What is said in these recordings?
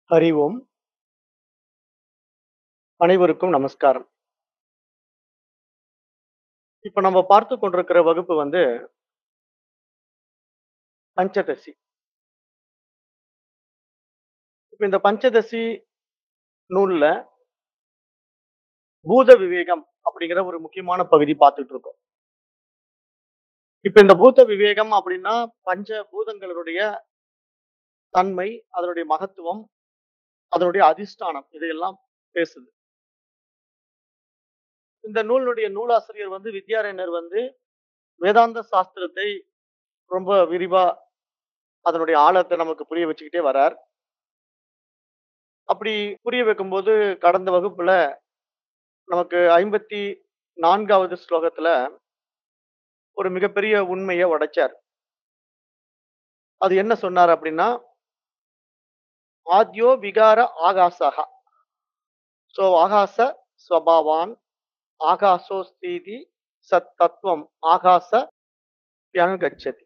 ஹரி ஓம். அனைவருக்கும் நமஸ்காரம். இப்ப நம்ம பார்த்துக் கொண்டிருக்கிற வகுப்பு வந்து பஞ்சதசி. இப்ப இந்த பஞ்சதசி நூல்ல பூத விவேகம் அப்படிங்கிற ஒரு முக்கியமான பகுதி பார்த்துட்டு இருக்கோம். இப்ப இந்த பூத விவேகம் அப்படின்னா பஞ்ச பூதங்களுடைய தன்மை, அதனுடைய மகத்துவம், அதனுடைய அதிஷ்டானம் இதையெல்லாம் பேசுது. இந்த நூலுடைய நூலாசிரியர் வந்து வித்யாரண்யர் வந்து வேதாந்த சாஸ்திரத்தை ரொம்ப விரிவா அதனுடைய ஆழத்தை நமக்கு புரிய வச்சுக்கிட்டே வரார். அப்படி புரிய வைக்கும்போது கடந்த வகுப்புல நமக்கு 54வது ஸ்லோகத்துல ஒரு மிகப்பெரிய உண்மைய உடைச்சார். அது என்ன சொன்னார் அப்படின்னா, ஆத்யோ விகார ஆகாசஹ. சோ ஆகாச ஸ்வபாவான் ஆகாசோஸ்தீதி சத் தத்துவம் ஆகாச யனுகச்சதி.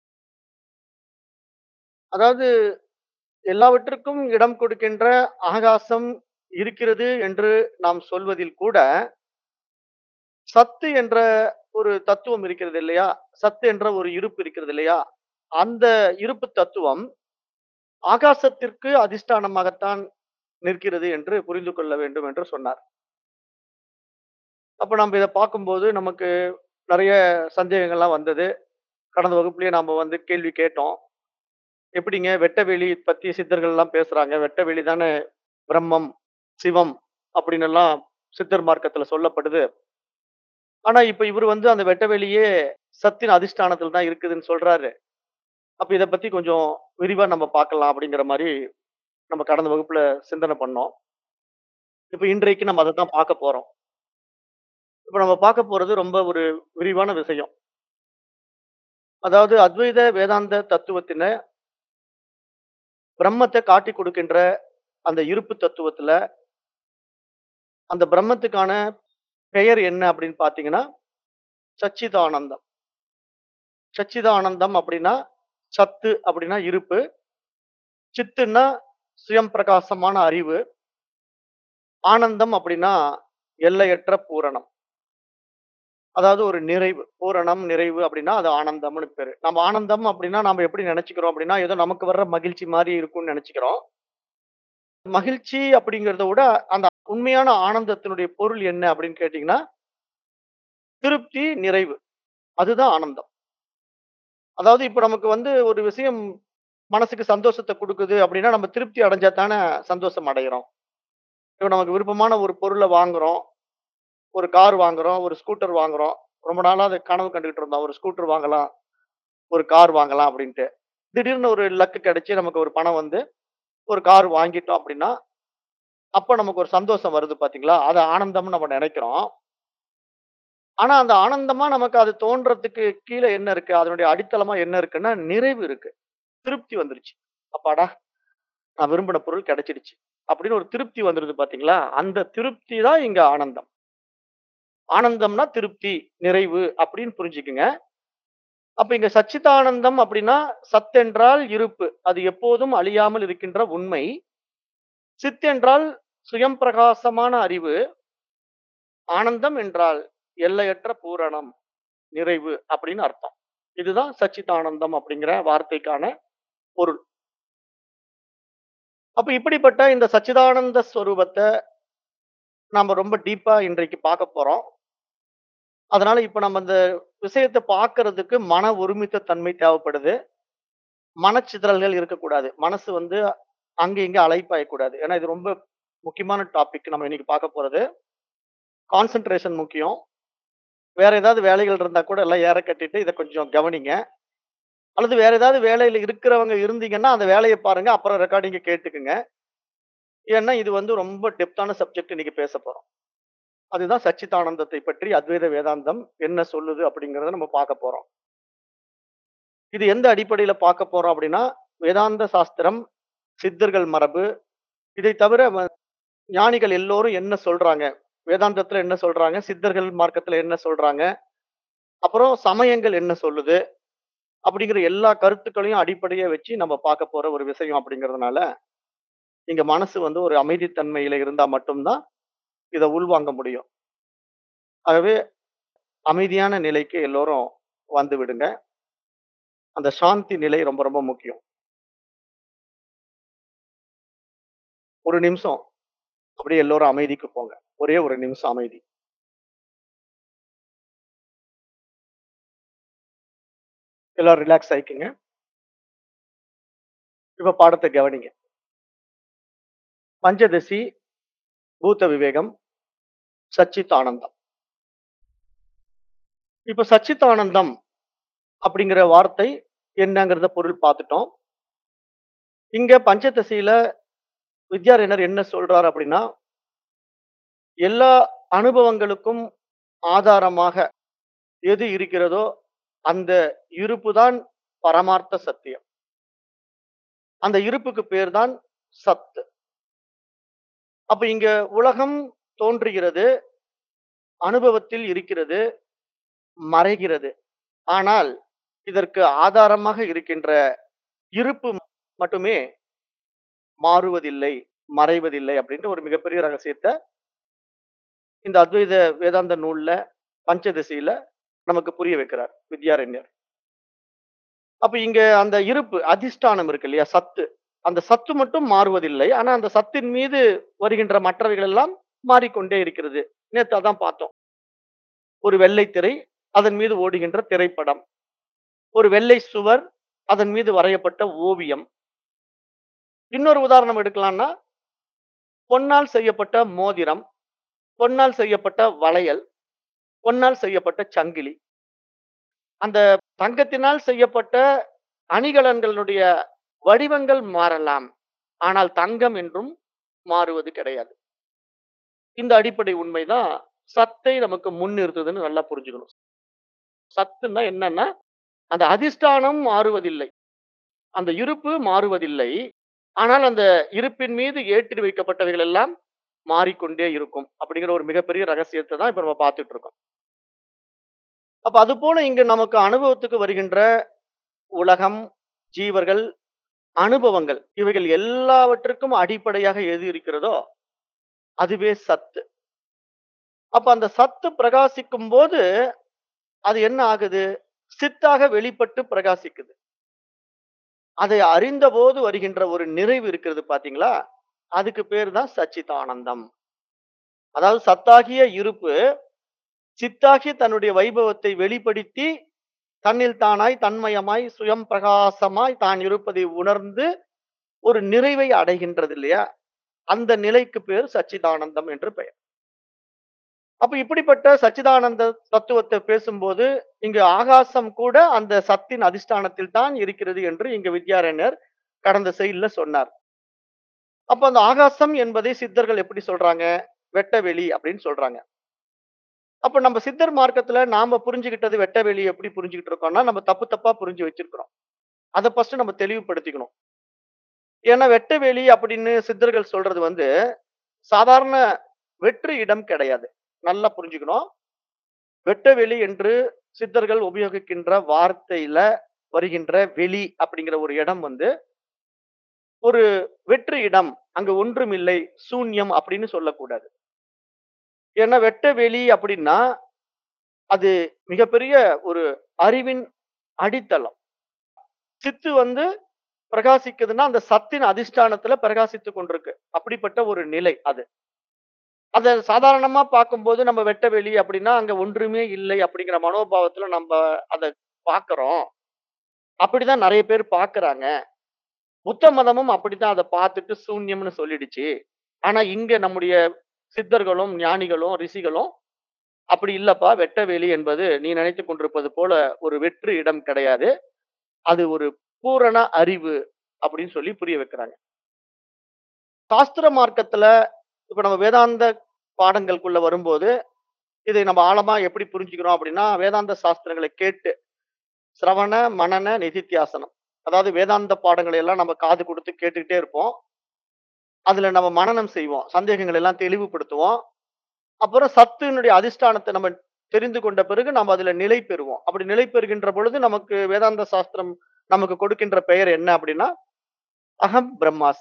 அதாவது எல்லாவற்றுக்கும் இடம் கொடுக்கின்ற ஆகாசம் இருக்கிறது என்று நாம் சொல்வதில் கூட சத்து என்ற ஒரு தத்துவம் இருக்கிறது இல்லையா? சத்து என்ற ஒரு இருப்பு இருக்கிறது இல்லையா? அந்த இருப்பு தத்துவம் ஆகாசத்திற்கு அதிஷ்டானமாகத்தான் நிற்கிறது என்று புரிந்து கொள்ள வேண்டும் என்று சொன்னார். அப்ப நம்ம இத பார்க்கும்போது நமக்கு நெறைய சந்தேகங்கள்லாம் வந்தது. கடந்த வகுப்பிலேயே நாம வந்து கேள்வி கேட்டோம். எப்படிங்க வெட்டவெளி பத்தி சித்தர்கள்லாம் பேசுறாங்க. வெட்டவெளி தானே பிரம்மம், சிவம் அப்படின்னு எல்லாம் சித்தர் மார்க்கத்துல சொல்லப்படுது. ஆனா இப்ப இவரு வந்து அந்த வெட்டவெளியே சத்தின் அதிஷ்டானத்துல தான் இருக்குதுன்னு சொல்றாரு. அப்ப இத பத்தி கொஞ்சம் விரிவா நம்ம பார்க்கலாம் அப்படிங்கிற மாரி நம்ம கடந்த வகுப்புல சிந்தனை பண்ணோம். இப்ப இன்றைக்கு நம்ம அதத்தான் பார்க்க போறோம். இப்ப நம்ம பார்க்க போறது ரொம்ப ஒரு விரிவான விஷயம். அதாவது அத்வைத வேதாந்த தத்துவத்தின பிரம்மத்த காட்டிக் கொடுக்கின்ற அந்த இருப்பு தத்துவத்துல அந்த பிரம்மத்துக்கான பெயர் என்ன அப்படின்னு பார்த்தீங்கன்னா, சச்சிதானந்தம். சச்சிதானந்தம் அப்படின்னா, சத்து அப்படின்னா இருப்பு. சித்துன்னா சுயம் பிரகாசமான அறிவு. ஆனந்தம் அப்படின்னா எல்லையற்ற பூரணம். அதாவது ஒரு நிறைவு. பூரணம், நிறைவு அப்படின்னா அது ஆனந்தம்னு பேரு. நம்ம ஆனந்தம் அப்படின்னா நாம எப்படி நெனச்சுக்கிறோம் அப்படின்னா, ஏதோ நமக்கு வர்ற மகிழ்ச்சி மாரி இருக்கும்னு நெனச்சுக்கிறோம். மகிழ்ச்சி அப்படிங்கிறத விட அந்த உண்மையான ஆனந்தத்தினுடைய பொருள் என்ன அப்படின்னு கேட்டீங்கன்னா, திருப்தி, நிறைவு. அதுதான் ஆனந்தம். அதாவது இப்ப நமக்கு வந்து ஒரு விஷயம் மனசுக்கு சந்தோஷத்த குடுக்குது அப்படின்னா, நம்ம திருப்தி அடைஞ்சா தானே சந்தோஷம் அடையிறோம். இப்ப நமக்கு விருப்பமான ஒரு பொருள வாங்குறோம். ஒரு கார் வாங்குறோம், ஒரு ஸ்கூட்டர் வாங்குறோம். ரொம்ப நாளா அத கனவு கண்டுகிட்டு இருந்தோம். ஒரு ஸ்கூட்டர் வாங்கலாம், ஒரு கார் வாங்கலாம் அப்படின்ட்டு. திடீர்னு ஒரு லக் கிடைச்சு நமக்கு ஒரு பணம் வந்து, ஒரு கார் வாங்கிட்டோம் அப்படின்னா, அப்ப நமக்கு ஒரு சந்தோஷம் வருது பார்த்தீங்களா? அது ஆனந்தம்னு நம்ம நெனைக்கிறோம். ஆனா அந்த ஆனந்தமா நமக்கு அது தோன்றதுக்கு கீழ என்ன இருக்கு? அதனுடைய அடித்தளமா என்ன இருக்குன்னா, நிறைவு இருக்கு. திருப்தி வந்துருச்சு. அப்பாடா! நான் விரும்பின பொருள் கிடைச்சிடுச்சு. அப்படின்னு ஒரு திருப்தி வந்துருது பார்த்தீங்களா? அந்த திருப்தி தான் இங்க ஆனந்தம். ஆனந்தம்னா திருப்தி, நிறைவு அப்படின்னு புரிஞ்சுக்குங்க. அப்ப இங்க சச்சிதானந்தம் அப்படின்னா, சத் என்றால் இருப்பு. அது எப்போதும் அழியாமல் இருக்கின்ற உண்மை. சித் என்றால் சுயம் பிரகாசமான அறிவு. ஆனந்தம் என்றால் எல்லையற்ற பூரணம், நிறைவு அப்படின்னு அர்த்தம். இதுதான் சச்சிதானந்தம் அப்படிங்கிற வார்த்தைக்கான பொருள். அப்ப இப்படிப்பட்ட இந்த சச்சிதானந்த ஸ்வரூபத்த நாம ரொம்ப டீப்பா இன்றைக்கு பார்க்க போறோம். அதனால இப்ப நம்ம இந்த விஷயத்த பார்க்கறதுக்கு மன ஒருமித்த தன்மை தேவைப்படுது. மனச்சிதறல்கள் இருக்கக்கூடாது. மனசு வந்து அங்க இங்க அலைப்பாயக்கூடாது. ஏன்னா இது ரொம்ப முக்கியமான டாபிக் நம்ம இன்னைக்கு பார்க்க போறது. கான்சன்ட்ரேஷன் முக்கியம். வேற ஏதாவது வேலைகள் இருந்தா கூட எல்லாம் ஏற கட்டிட்டு இத கொஞ்சம் கவனிங்க. அல்லது வேற ஏதாவது வேலையில இருக்கிறவங்க இருந்தீங்கன்னா, அந்த வேலைய பாருங்க. அப்புறம் ரெக்கார்டிங்க கேட்டுக்குங்க. ஏன்னா இது வந்து ரொம்ப டெப்த்தான சப்ஜெக்ட் இன்னைக்கு பேசப் போறோம். அதுதான் சச்சிதானந்தத்தை பற்றி அத்வைத வேதாந்தம் என்ன சொல்லுது அப்படிங்கிறத நம்ம பார்க்க போறோம். இது எந்த அடிப்படையில பார்க்க போறோம் அப்படின்னா, வேதாந்த சாஸ்திரம், சித்தர்கள் மரபு, இதை தவிர வ ஞானிகள் எல்லோரும் என்ன சொல்றாங்க? வேதாந்தத்துல என்ன சொல்றாங்க? சித்தர்கள் மார்க்கத்துல என்ன சொல்றாங்க? அப்புறம் சமயங்கள் என்ன சொல்லுது? அப்படிங்கிற எல்லா கருத்துக்களையும் அடிப்படையா வச்சு நம்ம பார்க்க போற ஒரு விஷயம் அப்படிங்கிறதுனால, இங்க மனசு வந்து ஒரு அமைதித்தன்மையில இருந்தா மட்டும்தான் இத உள்வாங்க முடியும். ஆகவே அமைதியான நிலைக்கு எல்லோரும் வந்து விடுங்க. அந்த சாந்தி நிலை ரொம்ப ரொம்ப முக்கியம். ஒரு நிமிஷம் அப்படியே எல்லோரும் அமைதிக்கு போங்க. ஒரே ஒரு நிமிஷம் அமைதி. எல்லாரும் ரிலாக்ஸ் ஆயிக்கங்க. இப்ப பாடத்த கவனிங்க. பஞ்சதசி, பூத விவேகம், சச்சிதானந்தம். இப்ப சச்சிதானந்தம் அப்படிங்கிற வார்த்தை என்னங்கிறத பொருள் பார்த்துட்டோம். இங்க பஞ்சதசியில வித்யாரண்யர் என்ன சொல்றார் அப்படின்னா, எல்லா அனுபவங்களுக்கும் ஆதாரமாக எது இருக்கிறதோ அந்த இருப்பு தான் பரமார்த்த சத்தியம். அந்த இருப்புக்கு பேர் தான் சத்து. அப்ப இங்க உலகம் தோன்றுகிறது, அனுபவத்தில் இருக்கிறது, மறைகிறது. ஆனால் இதற்கு ஆதாரமாக இருக்கின்ற இருப்பு மட்டுமே மாறுவதில்லை, மறைவதில்லை அப்படின்ற ஒரு மிகப்பெரிய ரகசியத்த இந்த அத்வைத வேதாந்த நூல்ல பஞ்சதசியில நமக்கு புரிய வைக்கிறார் வித்யாரண்யர். அப்ப இங்க அந்த இருப்பு அதிஷ்டானம் இருக்கு இல்லையா? சத்து. அந்த சத்து மட்டும் மாறுவதில்லை. ஆனா அந்த சத்தின் மீது வருகின்ற மற்றவைகள் எல்லாம் மாறிக்கொண்டே இருக்கிறது. நேத்து அதான் பார்த்தோம். ஒரு வெள்ளை திரை, அதன் மீது ஓடுகின்ற திரைப்படம். ஒரு வெள்ளை சுவர், அதன் மீது வரையப்பட்ட ஓவியம். இன்னொரு உதாரணம் எடுக்கலாம்னா, பொன்னால் செய்யப்பட்ட மோதிரம், பொன்னால் செய்யப்பட்ட வளையல், பொன்னால் செய்யப்பட்ட சங்கிலி. அந்த தங்கத்தினால் செய்யப்பட்ட அணிகலன்களுடைய வடிவங்கள் மாறலாம். ஆனால் தங்கம் என்றும் மாறுவது கிடையாது. இந்த அடிப்படை உண்மைதான் சத்தை நமக்கு முன்னிறுத்துதுன்னு நல்லா புரிஞ்சுக்கணும். சத்துன்னா என்னன்னா, அந்த அதிஷ்டானம் மாறுவதில்லை. அந்த இருப்பு மாறுவதில்லை. ஆனால் அந்த இருப்பின் மீது ஏற்றி வைக்கப்பட்டவைகள் எல்லாம் மாறிக்கொண்டே இருக்கும். அப்படிங்கிற ஒரு மிகப்பெரிய ரகசியத்த தான் இப்ப நம்ம பார்த்துட்டு இருக்கோம். அப்ப அதுபோல இங்க நமக்கு அனுபவத்துக்கு வருகின்ற உலகம், ஜீவர்கள், அனுபவங்கள் இவைகள் எல்லாவற்றுக்கும் அடிப்படையாக எது இருக்கிறதோ, அதுவே சத்து. அப்ப அந்த சத்து பிரகாசிக்கும்போது, அது என்ன ஆகுது? சித்தாக வெளிப்பட்டு பிரகாசிக்குது. அதை அறிந்தபோது வருகின்ற ஒரு நிறைவு இருக்கிறது பார்த்தீங்களா? அதுக்கு பேர் தான் சச்சிதானந்தம். அதாவது சத்தாகிய இருப்பு, சித்தாகிய தன்னுடைய வைபவத்தை வெளிப்படுத்தி, தன்னில் தானாய், தன்மயமாய், சுயம் பிரகாசமாய் தான் இருப்பதை உணர்ந்து, ஒரு நிறைவை அடைகின்றது இல்லையா? அந்த நிலைக்கு பேர் சச்சிதானந்தம் என்று பெயர். அப்ப இப்படிப்பட்ட சச்சிதானந்த தத்துவத்தை பேசும்போது, இங்கு ஆகாசம் கூட அந்த சத்தின் அதிஷ்டானத்தில் தான் இருக்கிறது என்று இங்கு வித்யாரண்யர் கடந்த செய்யுள்ல சொன்னார். அப்ப அந்த ஆகாசம் என்பதை சித்தர்கள் எப்படி சொல்றாங்க? வெட்டவெளி அப்படின்னு சொல்றாங்க. அப்ப நம்ம சித்தர் மார்க்கத்துல நாம புரிஞ்சுகிட்டது வெட்டவெளி எப்படி புரிஞ்சுகிட்டு இருக்கோம்னா, நம்ம தப்பு தப்பா புரிஞ்சு வச்சிருக்கிறோம். அத ஃபர்ஸ்ட் நம்ம தெளிவுபடுத்திக்கணும். ஏன்னா வெட்டவெளி அப்படின்னு சித்தர்கள் சொல்றது வந்து, சாதாரண வெற்று இடம் கிடையாது. நல்லா புரிஞ்சுக்கணும். வெட்டவெளி என்று சித்தர்கள் உபயோகிக்கின்ற வார்த்தையில வருகின்ற வெளி அப்படிங்கிற ஒரு இடம் வந்து, ஒரு வெற்று இடம். அங்கு ஒன்றுமில்லை, சூன்யம் அப்படின்னு சொல்லக்கூடாது. ஏன்னா வெட்டவெளி அப்படின்னா, அது மிகப்பெரிய ஒரு அறிவின் அடித்தளம். சித்து வந்து பிரகாசிக்குதுன்னா, அந்த சத்தின் அதிஷ்டானத்துல பிரகாசித்துக் கொண்டிருக்கு. அப்படிப்பட்ட ஒரு நிலை அது. அத சாதாரணமா பார்க்கும்போது நம்ம வெட்டவெளி அப்படின்னா, அங்க ஒன்றுமே இல்லை அப்படிங்கிற மனோபாவத்துல நம்ப அத பார்க்கிறோம். அப்படிதான் நெறைய பேர் பார்க்கிறாங்க. புத்த மதமும் அப்படித்தான் அத பார்த்துட்டு சூன்யம்னு சொல்லிடுச்சு. ஆனா இங்க நம்முடைய சித்தர்களும், ஞானிகளும், ரிஷிகளும் அப்படி இல்லப்பா வெட்டவெளி என்பது நீ நினைத்துக் கொண்டிருப்பது போல ஒரு வெற்று இடம் கிடையாது. அது ஒரு பூரண அறிவு அப்படின்னு சொல்லி புரிய வைக்கிறாங்க. சாஸ்திர மார்க்கத்துல இப்ப நம்ம வேதாந்த பாடங்களுக்குள்ள வரும்போது, இதை நம்ம ஆழமா எப்படி புரிஞ்சுக்கிறோம் அப்படின்னா, வேதாந்த சாஸ்திரங்களை கேட்டு, சிரவண, மனன, நிதித்தியாசனம். அதாவது வேதாந்த பாடங்களை எல்லாம் நம்ம காது குடுத்து கேட்டுக்கிட்டே இருப்போம். அதுல நம்ம மனனம் செய்வோம். சந்தேகங்களை எல்லாம் தெளிவுபடுத்துவோம். அப்புறம் சத்தினுடைய அதிஷ்டானத்தை நம்ம தெரிந்து கொண்ட பிறகு நம்ம அதுல நிலை பெறுவோம். அப்படி நிலை பெறுகின்ற பொழுது நமக்கு வேதாந்த சாஸ்திரம் நமக்கு கொடுக்கின்ற பெயர் என்ன அப்படின்னா, அகம் பிரம்மாஸ்மி.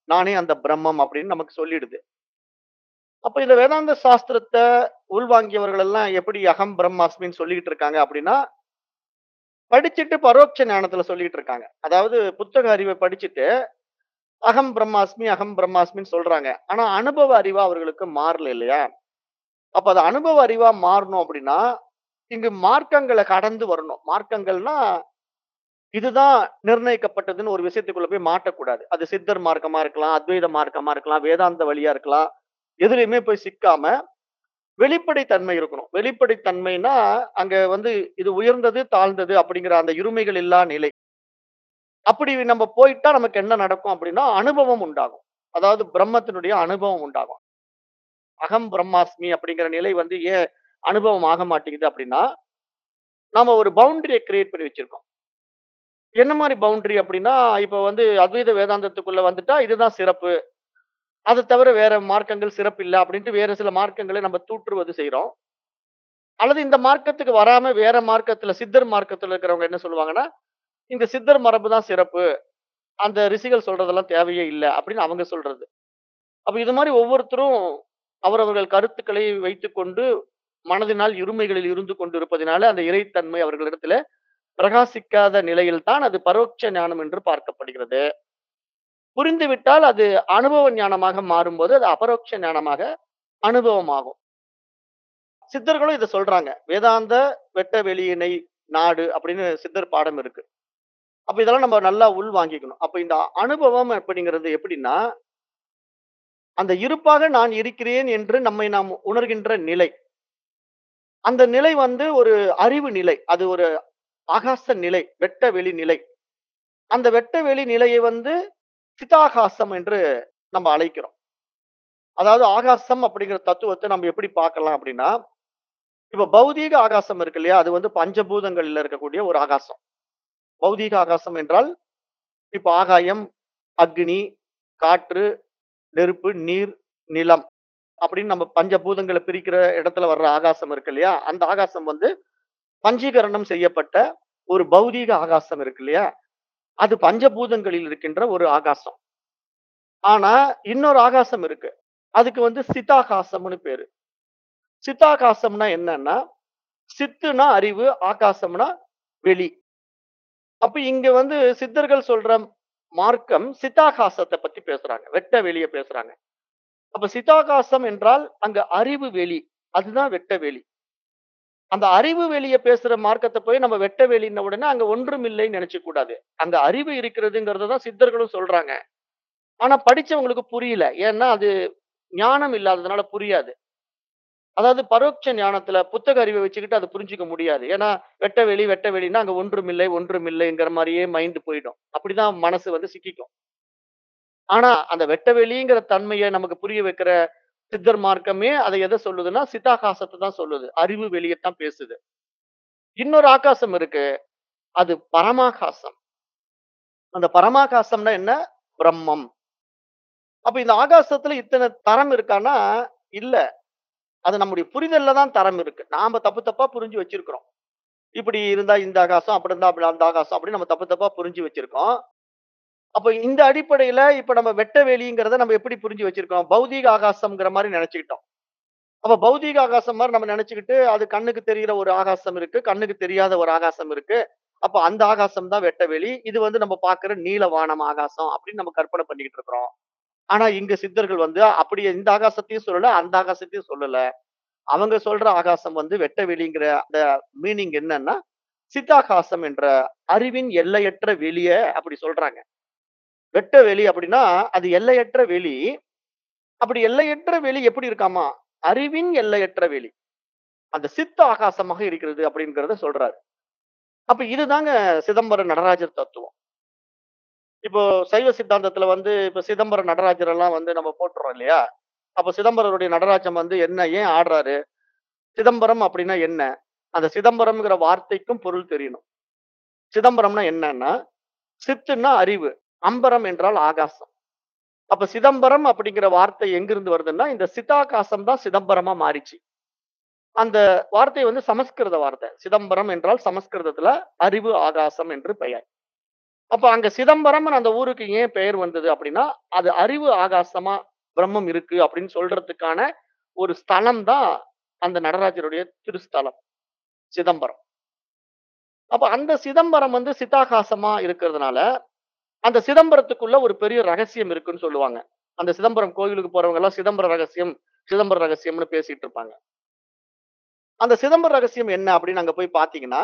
நானே அந்த பிரம்மம் அப்படின்னு நமக்கு சொல்லிடுது. அப்ப இந்த வேதாந்த சாஸ்திரத்த உள்வாங்கியவர்கள் எல்லாம் எப்படி அகம் பிரம்மாஸ்மின்னு சொல்லிக்கிட்டு இருக்காங்க அப்படின்னா, படிச்சுட்டு பரோட்ச ஞானத்துல சொல்லிட்டு இருக்காங்க. அதாவது புத்தக அறிவை படிச்சுட்டு, அகம் பிரம்மாஸ்மி, அகம் பிரம்மாஸ்மின்னு சொல்றாங்க. ஆனா அனுபவ அறிவா அவர்களுக்கு மாறல இல்லையா? அப்ப அது அனுபவ அறிவா மாறணும் அப்படின்னா, இங்கு மார்க்கங்கள கடந்து வரணும். மார்க்கங்கள்னா, இதுதான் நிர்ணயிக்கப்பட்டதுன்னு ஒரு விஷயத்துக்குள்ள போய் மாட்டக்கூடாது. அது சித்தர் மார்க்கமா இருக்கலாம், அத்வைத மார்க்கமா இருக்கலாம், வேதாந்த வழியா இருக்கலாம். எதுலயுமே போய் சிக்காம, வெளிப்படை தன்மை இருக்கணும். வெளிப்படை தன்மைன்னா, அங்க வந்து இது உயர்ந்தது, தாழ்ந்தது அப்படிங்கிற அந்த இருமைகள் இல்லா நிலை. அப்படி நம்ம போயிட்டா நமக்கு என்ன நடக்கும் அப்படின்னா, அனுபவம் உண்டாகும். அதாவது பிரம்மத்தினுடைய அனுபவம் உண்டாகும். அகம் பிரம்மாஸ்மி அப்படிங்கிற நிலை வந்து ஏன் அனுபவம் ஆக மாட்டேங்குது அப்படின்னா, நாம ஒரு பவுண்டரிய கிரியேட் பண்ணி வச்சிருக்கோம். என்ன மாரி பவுண்டரி அப்படின்னா, இப்ப வந்து அத்வைத வேதாந்தத்துக்குள்ள வந்துட்டா இதுதான் சிறப்பு. அத தவிர வேற மார்க்கங்கள் சிறப்பில்ல அப்படின்ட்டு வேற சில மார்க்கங்களை நம்ம தூற்றுவது செய்றோம். அல்லது இந்த மார்க்கத்துக்கு வராம வேற மார்க்கத்துல சித்தர் மார்க்கத்துல இருக்கிறவங்க என்ன சொல்லுவாங்கன்னா, இந்த சித்தர் மரபு தான் சிறப்பு. அந்த ரிஷிகள் சொல்றதெல்லாம் தேவையே இல்ல அப்படின்னு அவங்க சொல்றது. அப்ப இது மாரி ஒவ்வொருத்தரும் அவரவர்கள் கருத்துக்களை வைத்துக்கொண்டு மனதினால் இருமைகளில் இருந்து கொண்டிருப்பதினால அந்த இறைத்தன்மை அவர்களிடத்தில பிரகாசிக்காத நிலையில் தான் அது பரோட்ச ஞானம் என்று பார்க்கப்படுகிறது. புரிந்துவிட்டால் அது அனுபவ ஞானமாக மாறும்போது அது அபரோக்ஷ ஞானமாக அனுபவமாகும். சித்தர்களும் இத சொல்றாங்க. வேதாந்த வெட்ட வெளியினை நாடு அப்படின்னு சித்தர் பாடம் இருக்கு. அப்ப இதெல்லாம் நம்ம நல்லா உள் வாங்கிக்கணும். அப்ப இந்த அனுபவம் அப்படிங்கிறது எப்படின்னா, அந்த இருப்பாக நான் இருக்கிறேன் என்று நம்மை நாம் உணர்கின்ற நிலை. அந்த நிலை வந்து ஒரு அறிவு நிலை. அது ஒரு ஆகாச நிலை, வெட்ட வெளி நிலை. அந்த வெட்ட வெளி நிலையை வந்து சிதாகாசம் என்று நம்ம அழைக்கிறோம். அதாவது ஆகாசம் அப்படிங்கிற தத்துவத்த நம்ம எப்படி பார்க்கலாம் அப்படின்னா, இப்ப பௌதீக ஆகாசம் இருக்கு இல்லையா? அது வந்து பஞ்சபூதங்கள்ல இருக்கக்கூடிய ஒரு ஆகாசம். பௌதீக ஆகாசம் என்றால், இப்ப ஆகாயம், அக்னி, காற்று, நெருப்பு, நீர், நிலம் அப்படின்னு நம்ம பஞ்சபூதங்கள பிரிக்கிற இடத்துல வர்ற ஆகாசம் இருக்கு இல்லையா? அந்த ஆகாசம் வந்து பஞ்சீகரணம் செய்யப்பட்ட ஒரு பௌதீக ஆகாசம் இருக்கு இல்லையா? அது பஞ்சபூதங்களில் இருக்கின்ற ஒரு ஆகாசம். ஆனா, இன்னொரு ஆகாசம் இருக்கு. அதுக்கு வந்து சிதாகாசம்னு பேரு. சிதாகாசம்னா என்னன்னா, சித்துனா அறிவு, ஆகாசம்னா வெளி. அப்ப இங்க வந்து சித்தர்கள் சொல்ற மார்க்கம் சிதாகாசத்த பத்தி பேசுறாங்க. வெட்ட வெளிய பேசுறாங்க. அப்ப சிதாகாசம் என்றால் அங்க அறிவு வெளி. அதுதான் வெட்ட வெளி. அந்த அறிவு வெளிய பேசுற மார்க்கத்த போய் நம்ம வெட்ட வெளின்ன உடனே அங்க ஒன்றும் இல்லைன்னு நினைச்சுக்க கூடாது. அங்க அறிவு இருக்கிறதுங்கிறத தான் சித்தர்களும் சொல்றாங்க. ஆனா படிச்சவங்களுக்கு புரியல. ஏன்னா அது ஞானம் இல்லாததுனால புரியாது. அதாவது பரோட்ச ஞானத்துல புத்தக அறிவை வச்சுக்கிட்டு அத புரிஞ்சுக்க முடியாது. ஏன்னா வெட்ட வெளி, வெட்ட வெளின்னா அங்க ஒன்றுமில்லை, ஒன்றுமில்லைங்கிற மாரியே மைண்ட் போயிடும். அப்படிதான் மனசு வந்து சிக்கிக்கும். ஆனா அந்த வெட்ட வெளிங்கிற தன்மைய நமக்கு புரிய வைக்கிற சித்தர் மார்க்கமே அத எத சொல்லுதுன்னா, சிதாகாசத்த தான் சொல்லுது. அறிவு வெளியத்தான் பேசுது. இன்னொரு ஆகாசம் இருக்கு. அது பரமாகாசம். அந்த பரமாகாசம்னா என்ன? பிரம்மம். அப்ப இந்த ஆகாசத்துல இத்தன தரம் இருக்கான்னா, இல்ல. அது நம்முடைய புரிதல்ல தான் தரம் இருக்கு. நாம தப்பு தப்பா புரிஞ்சு வச்சிருக்கிறோம். இப்படி இருந்தா இந்த ஆகாசம், அப்படி இருந்தா அப்படி அந்த ஆகாசம் அப்படின்னு நம்ம தப்பு தப்பா புரிஞ்சு வச்சிருக்கோம். அப்ப இந்த அடிப்படையில இப்ப நம்ம வெட்ட வெளிங்கிறத நம்ம எப்படி புரிஞ்சு வச்சிருக்கோம்? பௌதீக ஆகாசம்ங்கிற மாரி நெனச்சுக்கிட்டோம். அப்ப பௌதீக ஆகாசம் மாரி நம்ம நெனச்சுக்கிட்டு, அது கண்ணுக்கு தெரியிற ஒரு ஆகாசம் இருக்கு. கண்ணுக்கு தெரியாத ஒரு ஆகாசம் இருக்கு. அப்ப அந்த ஆகாசம் தான் வெட்ட வெளி. இது வந்து நம்ம பார்க்கிற நீல வானம் ஆகாசம் அப்படின்னு நம்ம கற்பனை பண்ணிக்கிட்டு இருக்கிறோம். ஆனா இங்க சித்தர்கள் வந்து அப்படி இந்த ஆகாசத்தையும் சொல்லல, அந்த ஆகாசத்தையும் சொல்லல. அவங்க சொல்ற ஆகாசம் வந்து வெட்ட வெளிங்கிற அந்த மீனிங் என்னன்னா, சித்தாகாசம் என்ற அறிவின் எல்லையற்ற வெளிய அப்படி சொல்றாங்க. வெட்ட வெளி அப்படின்னா, அது எல்லையற்ற வெளி. அப்படி எல்லையற்ற வெளி எப்படி இருக்காமா? அறிவின் எல்லையற்ற வெளி. அந்த சித்த ஆகாசமாக இருக்கிறது அப்படிங்கிறத சொல்றாரு. அப்ப இதுதாங்க சிதம்பரம் நடராஜர் தத்துவம். இப்போ சைவ சித்தாந்தத்துல வந்து இப்ப சிதம்பரம் நடராஜர் எல்லாம் வந்து நம்ம போட்டுறோம் இல்லையா? அப்ப சிதம்பரருடைய நடராஜம் வந்து என்ன? ஏன் ஆடுறாரு? சிதம்பரம் அப்படின்னா என்ன? அந்த சிதம்பரம்ங்கிற வார்த்தைக்கும் பொருள் தெரியணும். சிதம்பரம்னா என்னன்னா, சித்துன்னா அறிவு. அம்பரம் என்றால் ஆகாசம். அப்ப சிதம்பரம் அப்படிங்கிற வார்த்தை எங்கிருந்து வருதுன்னா, இந்த சிதாகாசம் தான் சிதம்பரமா மாறிச்சு. அந்த வார்த்தை வந்து சமஸ்கிருத வார்த்தை. சிதம்பரம் என்றால் சமஸ்கிருதத்துல அறிவு ஆகாசம் என்று பெயர். அப்ப அங்க சிதம்பரம்னு அந்த ஊருக்கு ஏன் பெயர் வந்தது அப்படின்னா, அது அறிவு ஆகாசமா பிரம்மம் இருக்கு அப்படின்னு சொல்றதுக்கான ஒரு ஸ்தலம் தான் அந்த நடராஜருடைய திருஸ்தலம். சிதம்பரம். அப்ப அந்த சிதம்பரம் வந்து சிதாகாசமா இருக்கிறதுனால, அந்த சிதம்பரத்துக்குள்ள ஒரு பெரிய ரகசியம் இருக்குன்னு சொல்லுவாங்க. அந்த சிதம்பரம் கோயிலுக்கு போறவங்க எல்லாம் சிதம்பர ரகசியம், சிதம்பர ரகசியம்னு பேசிட்டு இருப்பாங்க. அந்த சிதம்பர ரகசியம் என்ன அப்படின்னு அங்க போய் பார்த்தீங்கன்னா,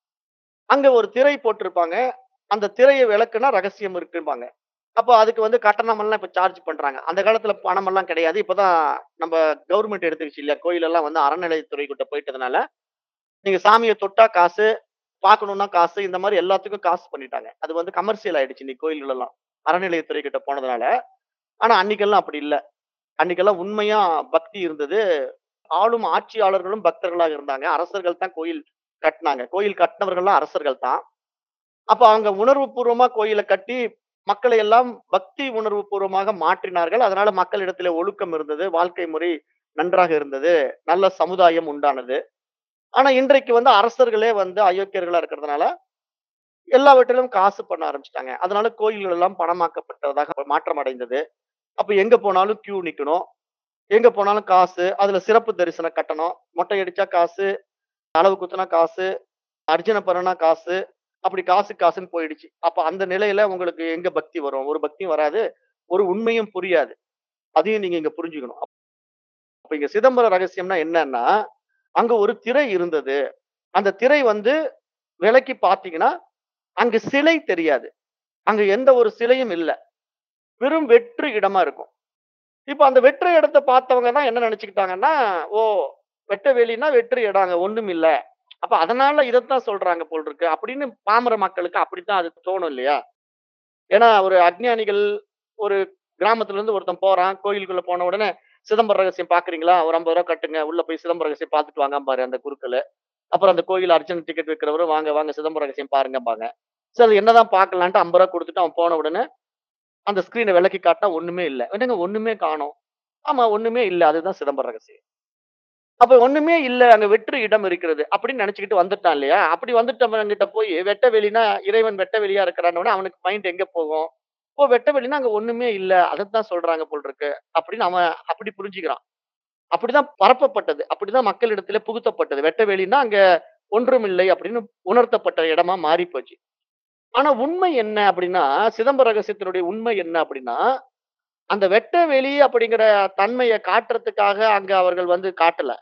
அங்க ஒரு திரை போட்டிருப்பாங்க. அந்த திரைய விலக்குனா ரகசியம் இருக்கும்பாங்க. அப்ப அதுக்கு வந்து கட்டணம் எல்லாம் இப்ப சார்ஜ் பண்றாங்க. அந்த காலத்துல பணம் எல்லாம் கிடையாது. இப்பதான் நம்ம கவர்மெண்ட் எடுத்துக்கிச்சு இல்லையா? கோயில் எல்லாம் வந்து அறநிலையத்துறை கிட்ட போயிட்டதுனால, நீங்க சாமிய தொட்டா காசு, பார்க்கணும்னா காசு, இந்த மாரி எல்லாத்துக்கும் காசு பண்ணிட்டாங்க. அது வந்து கமர்ஷியல் ஆயிடுச்சு இன்னைக்கு கோயில்கள் எல்லாம். அறநிலையத்துறை கிட்ட போனதுனால. ஆனா அன்னைக்கெல்லாம் அப்படி இல்ல. அன்னைக்கெல்லாம் உண்மையா பக்தி இருந்தது. ஆளும் ஆட்சியாளர்களும் பக்தர்களாக இருந்தாங்க. அரசர்கள் தான் கோயில் கட்டுனாங்க. கோயில் கட்டினவர்கள்லாம் அரசர்கள் தான். அப்ப அவங்க உணர்வுபூர்வமா கோயில கட்டி, மக்களை எல்லாம் பக்தி உணர்வு பூர்வமாக மாற்றினார்கள். அதனால மக்களிடத்திலே ஒழுக்கம் இருந்தது. வாழ்க்கை முறை நன்றாக இருந்தது. நல்ல சமுதாயம் உண்டானது. ஆனா இன்றைக்கு வந்து அரசர்களே வந்து அயோக்கியர்களா இருக்கிறதுனால, எல்லாவற்றிலும் காசு பண்ண ஆரம்பிச்சுட்டாங்க. அதனால கோயில்கள் எல்லாம் பணமாக்கப்பட்டதாக மாற்றம் அடைந்தது. அப்ப எங்க போனாலும் கியூ நிக்கணும். எங்க போனாலும் காசு. அதுல சிறப்பு தரிசன கட்டணம். மொட்டை அடிச்சா காசு, அளவு குத்துனா காசு, அர்ச்சனை பண்ணுனா காசு. அப்படி காசு காசுன்னு போயிடுச்சு. அப்ப அந்த நிலையில உங்களுக்கு எங்க பக்தி வரும்? ஒரு பக்தியும் வராது. ஒரு உண்மையும் புரியாது. அதையும் நீங்க இங்க புரிஞ்சுக்கணும். அப்ப இங்க சிதம்பர ரகசியம்னா என்னன்னா, அங்க ஒரு திரை இருந்தது. அந்த திரை வந்து விலக்கி பார்த்தீங்கன்னா, அங்க சிலை தெரியாது. அங்க எந்த ஒரு சிலையும் இல்ல. வெறும் வெற்று இடமா இருக்கும். இப்ப அந்த வெற்று இடத்த பார்த்தவங்க தான் என்ன நெனச்சுக்கிட்டாங்கன்னா, ஓ! வெட்ட வெளின்னா வெற்று இடம். அங்க ஒண்ணும் இல்ல. அப்ப அதனால இதத்தான் சொல்றாங்க போல இருக்கு. அப்படின்னு பாமர மக்களுக்கு அப்படித்தான் அது தோணும் இல்லையா? ஏன்னா ஒரு அஞ்ஞானிகள் ஒரு கிராமத்துல இருந்து ஒருத்தன் போறான். கோயிலுக்குள்ள போன உடனே, சிதம்பர ரகசியம் பார்க்குறீங்களா? ஒரு ரூ. 50 கட்டுங்க. உள்ள போய் சிதம்பர ரகசியம் பார்த்துட்டு வாங்கம்பாரு அந்த குருக்களு. அப்புறம் அந்த கோயில் அர்ச்சனை டிக்கெட் விக்கிறவரு, வாங்க வாங்க சிதம்பர ரகசியம் பாருங்கம்பாங்க. சரி என்னதான் பார்க்கலான்ட்டு ரூ. 50 குடுத்துட்டு அவன் போன உடனே, அந்த ஸ்கிரீன விலக்கி காட்டுனா ஒண்ணுமே இல்ல. என்னங்க ஒண்ணுமே காணோம். ஆமா ஒண்ணுமே இல்ல. அதுதான் சிதம்பர ரகசியம். அப்ப ஒண்ணுமே இல்ல. அங்க வெற்று இடம் இருக்கிறது. அப்படின்னு நெனச்சுக்கிட்டு வந்துட்டான் இல்லையா? அப்படி வந்துட்டவன்கிட்ட போய் வெட்ட வெளினா, இறைவன் வெட்ட வெளியா இருக்கிறான்னோனே அவனுக்கு மைண்ட் எங்க போகும்? ஓ! வெட்ட வெளினா அங்க ஒண்ணுமே இல்ல. அதத்தான் சொல்றாங்க போல இருக்கு. அப்படின்னு அவன் அப்படி புரிஞ்சுக்கிறான். அப்படிதான் பரப்பப்பட்டது. அப்படிதான் மக்களிடத்திலே புகுத்தப்பட்டது. வெட்ட வெளின்னா அங்க ஒன்றுமில்லை அப்படின்னு உணர்த்தப்பட்ட இடமா மாறி போச்சு. ஆனா உண்மை என்ன அப்படின்னா, சிதம்பர ரகசியத்தினுடைய உண்மை என்ன அப்படின்னா, அந்த வெட்ட வெளி அப்படிங்கிற தன்மைய காட்டுறதுக்காக அங்க அவர்கள் வந்து காட்டல.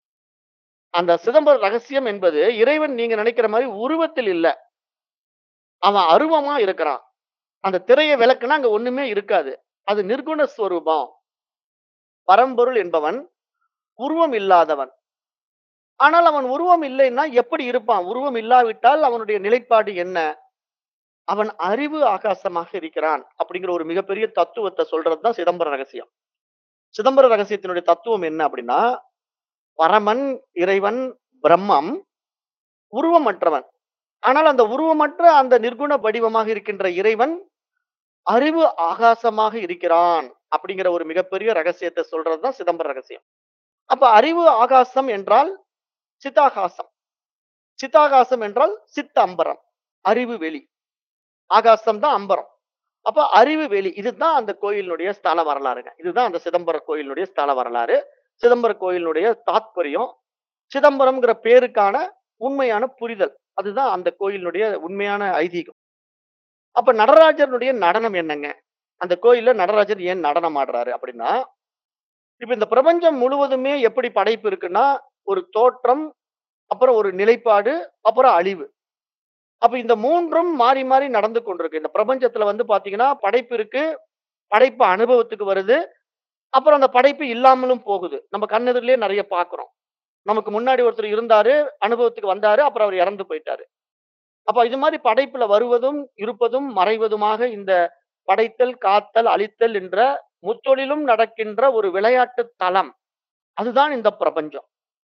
அந்த சிதம்பர ரகசியம் என்பது இறைவன் நீங்க நினைக்கிற மாரி உருவத்தில் இல்ல. அவன் அருவமா இருக்கிறான். அந்த திரைய விலக்குனா அங்க ஒண்ணுமே இருக்காது. அது நிர்குண ஸ்வரூபம். பரம்பொருள் என்பவன் உருவம் இல்லாதவன். ஆனால் அவன் உருவம் இல்லைன்னா எப்படி இருப்பான்? உருவம் இல்லாவிட்டால் அவனுடைய நிலைப்பாடு என்ன? அவன் அறிவு ஆகாசமாக இருக்கிறான். அப்படிங்கிற ஒரு மிகப்பெரிய தத்துவத்த சொல்றது தான் சிதம்பர ரகசியம். சிதம்பர ரகசியத்தினுடைய தத்துவம் என்ன அப்படின்னா, பரமன், இறைவன், பிரம்மம் உருவமற்றவன். ஆனால் அந்த உருவமற்ற அந்த நிர்குண வடிவமாக இருக்கின்ற இறைவன், அறிவு ஆகாசமாக இருக்கிறான். அப்படிங்கிற ஒரு மிகப்பெரிய ரகசியத்த சொல்றது தான் சிதம்பர ரகசியம். அப்ப அறிவு ஆகாசம் என்றால் சிதாகாசம். சிதாகாசம் என்றால் சித்த அம்பரம். அறிவு வெளி. ஆகாசம் தான் அம்பரம். அப்ப அறிவு வெளி. இதுதான் அந்த கோயிலினுடைய ஸ்தல வரலாறுங்க. இதுதான் அந்த சிதம்பர கோயிலினுடைய ஸ்தல வரலாறு. சிதம்பர கோயிலினுடைய தாத்பரியம். சிதம்பரம்ங்கிற பேருக்கான உண்மையான புரிதல். அதுதான் அந்த கோயிலினுடைய உண்மையான ஐதீகம். அப்ப நடராஜருடைய நடனம் என்னங்க? அந்த கோயில்ல நடராஜர் ஏன் நடனம் ஆடுறாரு அப்படின்னா, இப்ப இந்த பிரபஞ்சம் முழுவதுமே எப்படி படைப்பு இருக்குன்னா, ஒரு தோற்றம், அப்புறம் ஒரு நிலைப்பாடு, அப்புறம் அழிவு. அப்ப இந்த 3ம் மாறி மாறி நடந்து கொண்டிருக்கு. இந்த பிரபஞ்சத்துல வந்து பார்த்தீங்கன்னா, படைப்பு இருக்கு. படைப்பு அனுபவத்துக்கு வருது. அப்புறம் அந்த படைப்பு இல்லாமலும் போகுது. நம்ம கண்ணெதிரிலேயே நெறைய பார்க்கிறோம். நமக்கு முன்னாடி ஒருத்தர் இருந்தாரு, அனுபவத்துக்கு வந்தாரு, அப்புறம் அவர் இறந்து போயிட்டாரு. அப்ப இது மாரி படைப்புல வருவதும், இருப்பதும், மறைவதுமாக இந்த படைத்தல், காத்தல், அழித்தல் என்ற முத்தொழிலும் நடக்கின்ற ஒரு விளையாட்டு தலம். அதுதான் இந்த பிரபஞ்சம்.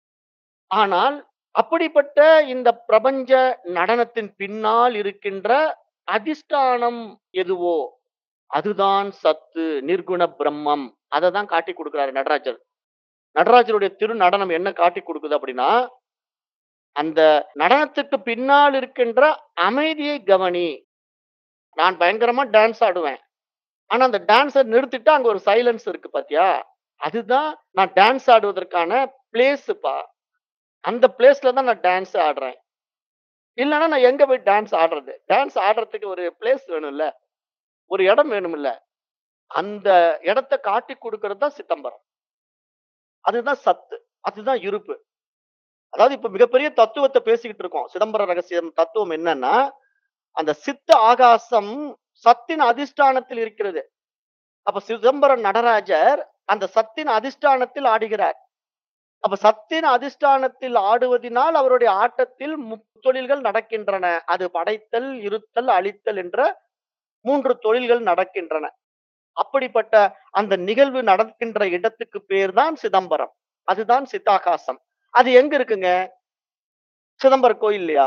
ஆனால் அப்படிப்பட்ட இந்த பிரபஞ்ச நடனத்தின் பின்னால் இருக்கின்ற அதிஷ்டானம் எதுவோ, அதுதான் சத்து, நிர்குண பிரம்மம். அததான் காட்டிக் குடுக்கிறாரு நடராஜர். நடராஜருடைய திரு நடனம் என்ன காட்டிக் குடுக்குது அப்படின்னா, அந்த நடனத்துக்கு பின்னால் இருக்கின்ற அமைதியை கவனி. நான் பயங்கரமா டான்ஸ் ஆடுவேன். ஆனா அந்த டான்ஸ நிறுத்திட்டா அங்க ஒரு சைலன்ஸ் இருக்கு பாத்தியா? அதுதான் நான் டான்ஸ் ஆடுவதற்கான பிளேஸ்ப்பா. அந்த பிளேஸ்ல தான் நான் டான்ஸ் ஆடுறேன். இல்லன்னா நான் எங்க போய் டான்ஸ் ஆடுறது? டான்ஸ் ஆடுறதுக்கு ஒரு பிளேஸ் வேணும்ல. ஒரு இடம் வேணும்ல. அந்த இடத்த காட்டிக் குடுக்கிறது தான் சிதம்பரம். அதுதான் சத்து. அதுதான் இருப்பு. அதாவது இப்ப மிகப்பெரிய தத்துவத்த பேசிக்கிட்டு இருக்கோம். சிதம்பர ரகசியம் தத்துவம் என்னன்னா, அந்த சித்த ஆகாசம் சத்தின் அதிஷ்டானத்தில் இருக்கிறது. அப்ப சிதம்பரம் நடராஜர் அந்த சத்தின் அதிஷ்டானத்தில் ஆடுகிறார். அப்ப சத்தின் அதிஷ்டானத்தில் ஆடுவதினால் அவருடைய ஆட்டத்தில் முத்தொழில்கள் நடக்கின்றன. அது படைத்தல், இருத்தல், அழித்தல் என்ற 3 தொழில்கள் நடக்கின்றன. அப்படிப்பட்ட அந்த நிகழ்வு நடக்கின்ற இடத்துக்கு பேர் தான் சிதம்பரம். அதுதான் சித்தாகாசம். அது எங்க இருக்குங்க? சிதம்பரம் கோயில்லயா?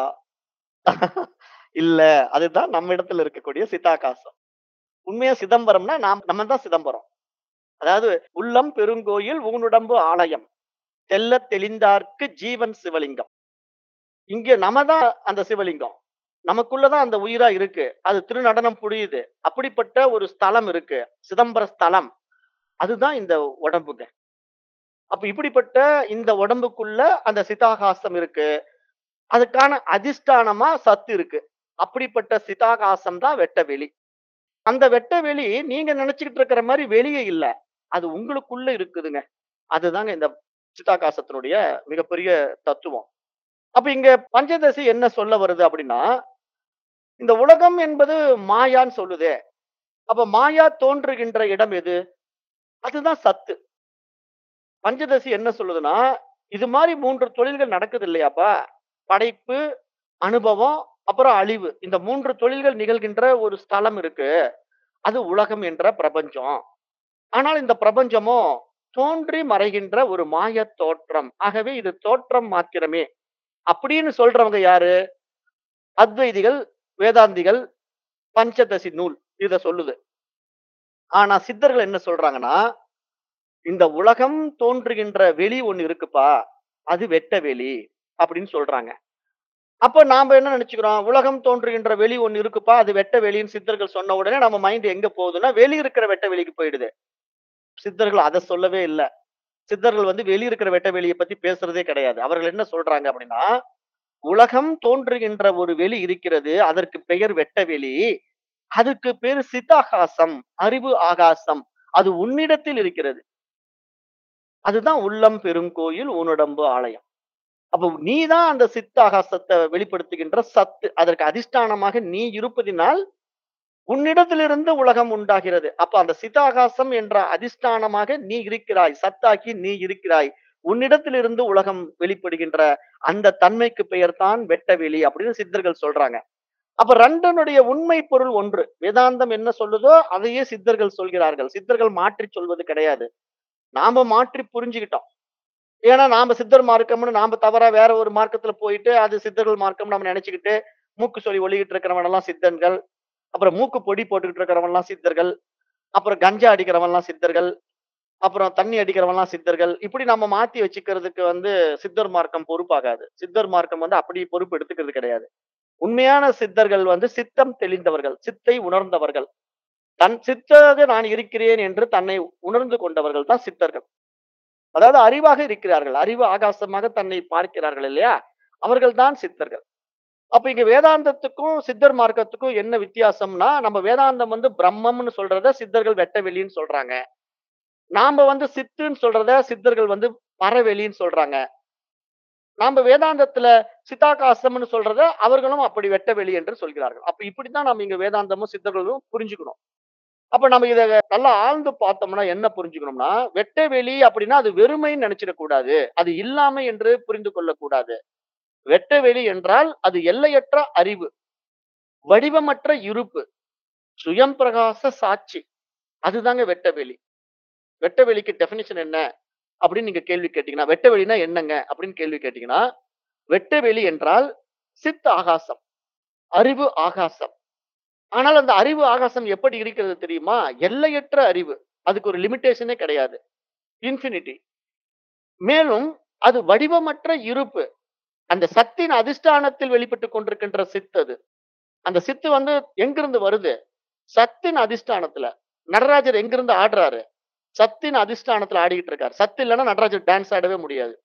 இல்ல. அதுதான் நம்ம இடத்துல இருக்கக்கூடிய சித்தாகாசம். உண்மையா சிதம்பரம்னா நாம் நம்ம தான் சிதம்பரம். அதாவது உள்ளம் பெருங்கோயில் ஊனுடம்பு ஆலயம். தெள்ளத் தெளிந்தார்க்கு ஜீவன் சிவலிங்கம். இங்க நம்ம தான் அந்த சிவலிங்கம். நமக்குள்ள தான் அந்த உயிரா இருக்கு. அது திருநடனம் புரியுது. அப்படிப்பட்ட ஒரு ஸ்தலம் இருக்கு. சிதம்பர ஸ்தலம். அதுதான் இந்த உடம்புங்க. அப்ப இப்படிப்பட்ட இந்த உடம்புக்குள்ள அந்த சிதாகாசம் இருக்கு. அதுக்கான அதிஷ்டானமா சத்து இருக்கு. அப்படிப்பட்ட சிதாகாசம் தான் வெட்ட வெளி. அந்த வெட்ட வெளி நீங்க நினைச்சுக்கிட்டு இருக்கிற மாரி வெளிய இல்ல. அது உங்களுக்குள்ள இருக்குதுங்க. அதுதாங்க இந்த சிதாகாசத்தினுடைய மிகப்பெரிய தத்துவம். அப்ப இங்க பஞ்சதசி என்ன சொல்ல வருது அப்படின்னா, இந்த உலகம் என்பது மாயான்னு சொல்லுதே. அப்ப மாயா தோன்றுகின்ற இடம் எது? அதுதான் சத்து. பஞ்சதசி என்ன சொல்லுதுன்னா, இது மாரி 3 தொழில்கள் நடக்குது இல்லையாப்பா? படைப்பு, அனுபவம், அப்புறம் அழிவு. இந்த 3 தொழில்கள் நிகழ்கின்ற ஒரு ஸ்தலம் இருக்கு. அது உலகம் என்ற பிரபஞ்சம். ஆனால் இந்த பிரபஞ்சமோ தோன்றி மறைகின்ற ஒரு மாயத் தோற்றம். ஆகவே இது தோற்றம் மாத்திரமே. அப்படின்னு சொல்றவங்க யாரு? அத்வைதிகள், வேதாந்திகள், பஞ்சதசி நூல் இத சொல்லுது. ஆனா சித்தர்கள் என்ன சொல்றாங்கன்னா, இந்த உலகம் தோன்றுகின்ற வெளி ஒண்ணு இருக்குப்பா. அது வெட்ட வெளி அப்படின்னு சொல்றாங்க. அப்ப நாம என்ன நினைச்சுக்கிறோம்? உலகம் தோன்றுகின்ற வெளி ஒண்ணு இருக்குப்பா. அது வெட்ட வெளின்னு சித்தர்கள் சொன்ன உடனே நம்ம மைண்ட் எங்க போகுதுன்னா, வெளிய இருக்கிற வெட்ட வெளிக்கு போயிடுது. சித்தர்கள் அத சொல்லவே இல்ல. சித்தர்கள் வந்து வெளிய இருக்கிற வெட்ட வெளிய பத்தி பேசுறதே கிடையாது. அவர்கள் என்ன சொல்றாங்க அப்படின்னா, உலகம் தோன்றுகின்ற ஒரு வெளி இருக்கிறது. அதற்கு பெயர் வெட்ட வெளி. அதுக்கு பேரு சித்தாகாசம், அறிவு ஆகாசம். அது உன்னிடத்தில் இருக்கிறது. அதுதான் உள்ளம் பெருங்கோயில் ஊனுடம்பு ஆலயம். அப்ப நீ தான் அந்த சித்தாகாசத்த வெளிப்படுத்துகின்ற சத்து. அதற்கு அதிஷ்டானமாக நீ இருப்பதினால், உன்னிடத்திலிருந்து உலகம் உண்டாகிறது. அப்ப அந்த சிதாகாசம் என்ற அதிஷ்டானமாக நீ இருக்கிறாய். சத்தாகி நீ இருக்கிறாய். உன்னிடத்திலிருந்து உலகம் வெளிப்படுகின்ற அந்த தன்மைக்கு பெயர் தான் வெட்ட வெளி அப்படின்னு சித்தர்கள் சொல்றாங்க. அப்ப 2னுடைய உண்மை பொருள் ஒன்று. வேதாந்தம் என்ன சொல்லுதோ அதையே சித்தர்கள் சொல்கிறார்கள். சித்தர்கள் மாற்றிச் சொல்வது கிடையாது. நாம மாற்றி புரிஞ்சுகிட்டோம். ஏன்னா நாம சித்தர் மார்க்கம்னு நாம தவறா வேற ஒரு மார்க்கத்துல போயிட்டு, அது சித்தர்கள் மார்க்கம்னு நம்ம நினைச்சுக்கிட்டு, மூக்கு சொல்லி ஒலிக்கிட்டு இருக்கிறவன் எல்லாம் சித்தர்கள். அப்புறம் மூக்கு பொடி போட்டுக்கிட்டு இருக்கிறவன் எல்லாம் சித்தர்கள். அப்புறம் கஞ்சா அடிக்கிறவன் எல்லாம் சித்தர்கள். அப்புறம் தண்ணி அடிக்கிறவன் எல்லாம் சித்தர்கள். இப்படி நம்ம மாத்தி வச்சுக்கிறதுக்கு வந்து சித்தர் மார்க்கம் பொறுப்பாகாது. சித்தர் மார்க்கம் வந்து அப்படி பொறுப்பு எடுத்துக்கிறது கிடையாது. உண்மையான சித்தர்கள் வந்து சித்தம் தெளிந்தவர்கள். சித்தை உணர்ந்தவர்கள். தன் சித்தாக நான் இருக்கிறேன் என்று தன்னை உணர்ந்து கொண்டவர்கள் தான் சித்தர்கள். அதாவது அறிவாக இருக்கிறார்கள். அறிவு ஆகாசமாக தன்னை பார்க்கிறார்கள் இல்லையா? அவர்கள் தான் சித்தர்கள். அப்ப இங்க வேதாந்தத்துக்கும், சித்தர் மார்க்கத்துக்கும் என்ன வித்தியாசம்னா, நம்ம வேதாந்தம் வந்து பிரம்மம்னு சொல்றத சித்தர்கள் வெட்ட வெளின்னு சொல்றாங்க. நாம வந்து சித்துன்னு சொல்றத சித்தர்கள் வந்து பரவெளின்னு சொல்றாங்க. நாம வேதாந்தத்துல சித்தாகாசம்னு சொல்றத அவர்களும் அப்படி வெட்ட வெளி என்று சொல்கிறார்கள். அப்ப இப்படித்தான் நம்ம இங்க வேதாந்தமும், சித்தர்களும் புரிஞ்சுக்கணும். அப்ப நம்ம இத நல்லா ஆழ்ந்து பார்த்தோம்னா என்ன புரிஞ்சுக்கணும்னா, வெட்ட வெளி அப்படின்னா அது வெறுமைன்னு நினைச்சிடக் கூடாது. அது இல்லாமை என்று புரிந்து கொள்ளக் கூடாது. வெட்ட வெளி என்றால் அது எல்லையற்ற அறிவு. வடிவமற்ற இருப்பு. சுயம் பிரகாச சாட்சி. அதுதாங்க வெட்ட வெளி. வெட்ட வெளிக்கு டெஃபினிஷன் என்ன? அப்படின்னு நீங்க கேள்வி கேட்டீங்கன்னா, வெட்ட வெளின்னா என்னங்க? அப்படின்னு கேள்வி கேட்டீங்கன்னா, வெட்ட வெளி என்றால் சித் ஆகாசம். அறிவு ஆகாசம். ஆனால் அந்த அறிவு ஆகாசம் எப்படி இருக்கிறது தெரியுமா? எல்லையற்ற அறிவு. அதுக்கு ஒரு லிமிட்டேஷனே கிடையாது. இன்ஃபினிட்டி. மேலும் அது வடிவமற்ற இருப்பு. அந்த சத்தின் அதிஷ்டானத்தில் வெளிப்பட்டுக் கொண்டிருக்கின்ற சித் அது. அந்த சித்து வந்து எங்கிருந்து வருது சத்தின் அதிஷ்டானத்துல நடராஜர் எங்கிருந்து ஆடுறாரு சத்தின் அதிஷ்டானத்துல ஆடிக்கிட்டு இருக்காரு சத்து இல்லைன்னா நடராஜர் டான்ஸ் ஆடவே முடியாது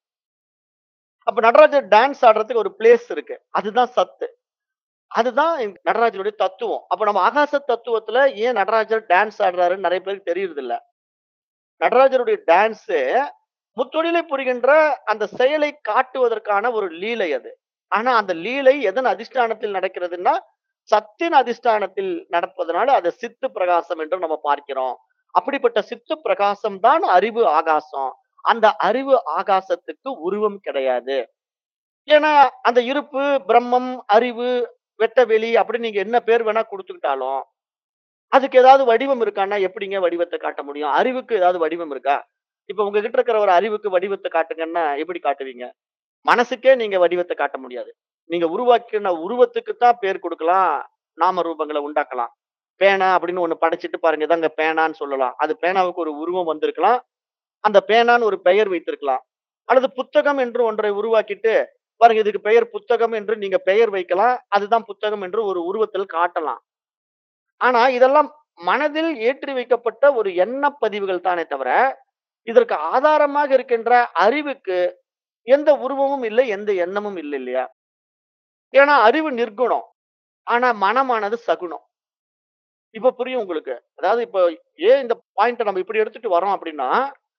அப்ப நடராஜர் டான்ஸ் ஆடுறதுக்கு ஒரு பிளேஸ் இருக்கு அதுதான் சத்து அதுதான் இந்த நடராஜருடைய தத்துவம் அப்ப நம்ம ஆகாச தத்துவத்துல ஏன் நடராஜர் டான்ஸ் ஆடுறாருன்னு நிறைய பேருக்கு தெரியுறது இல்ல நடராஜருடைய டான்ஸ் முத்தொழிலை புரிகின்ற அந்த செயலை காட்டுவதற்கான ஒரு லீலை அது ஆனா அந்த லீலை எதன் அதிஷ்டானத்தில் நடக்கிறதுன்னா சத்தின் அதிஷ்டானத்தில் நடப்பதனால அது சித்து பிரகாசம் என்று நம்ம பார்க்கிறோம் அப்படிப்பட்ட சித்து பிரகாசம் தான் அறிவு ஆகாசம் அந்த அறிவு ஆகாசத்துக்கு உருவம் கிடையாது ஏன்னா அந்த இருப்பு பிரம்மம் அறிவு வெட்டவெளி அப்படி நீங்க என்ன பேர் வேணா கொடுத்துக்கிட்டாலும் அதுக்கு ஏதாவது வடிவம் இருக்கான்னா எப்படிங்க வடிவத்தை காட்ட முடியும் அறிவுக்கு ஏதாவது வடிவம் இருக்கா இப்ப உங்ககிட்ட இருக்கிற ஒரு அறிவுக்கு வடிவத்தை காட்டுங்கன்னா எப்படி காட்டுவீங்க மனசுக்கே நீங்க வடிவத்தை காட்ட முடியாது நீங்க உருவாக்கின உருவத்துக்கு தான் பேர் கொடுக்கலாம் நாம ரூபங்களை உண்டாக்கலாம் பேனா அப்படின்னு ஒண்ணு படைச்சிட்டு பாருங்க இதாங்க பேனான்னு சொல்லலாம் அது பேனாவுக்கு ஒரு உருவம் வந்திருக்கலாம் அந்த பேனான்னு ஒரு பெயர் வைத்திருக்கலாம் அல்லது புத்தகம் என்று ஒன்றை உருவாக்கிட்டு பாருங்க இதுக்கு பெயர் புத்தகம் என்று நீங்க பெயர் வைக்கலாம் அதுதான் புத்தகம் என்று ஒரு உருவத்தில் காட்டலாம் ஆனா இதெல்லாம் மனதில் ஏற்றி வைக்கப்பட்ட ஒரு எண்ண பதிவுகள் தானே தவிர இதற்கு ஆதாரமாக இருக்கின்ற அறிவுக்கு எந்த உருவமும் இல்லை எந்த எண்ணமும் இல்லை இல்லையா ஏன்னா அறிவு நிர்குணம் ஆனா மனமானது சகுனம் இப்ப புரியும் உங்களுக்கு அதாவது இப்ப ஏன் இந்த பாயிண்ட நம்ம இப்படி எடுத்துட்டு வரோம் அப்படின்னா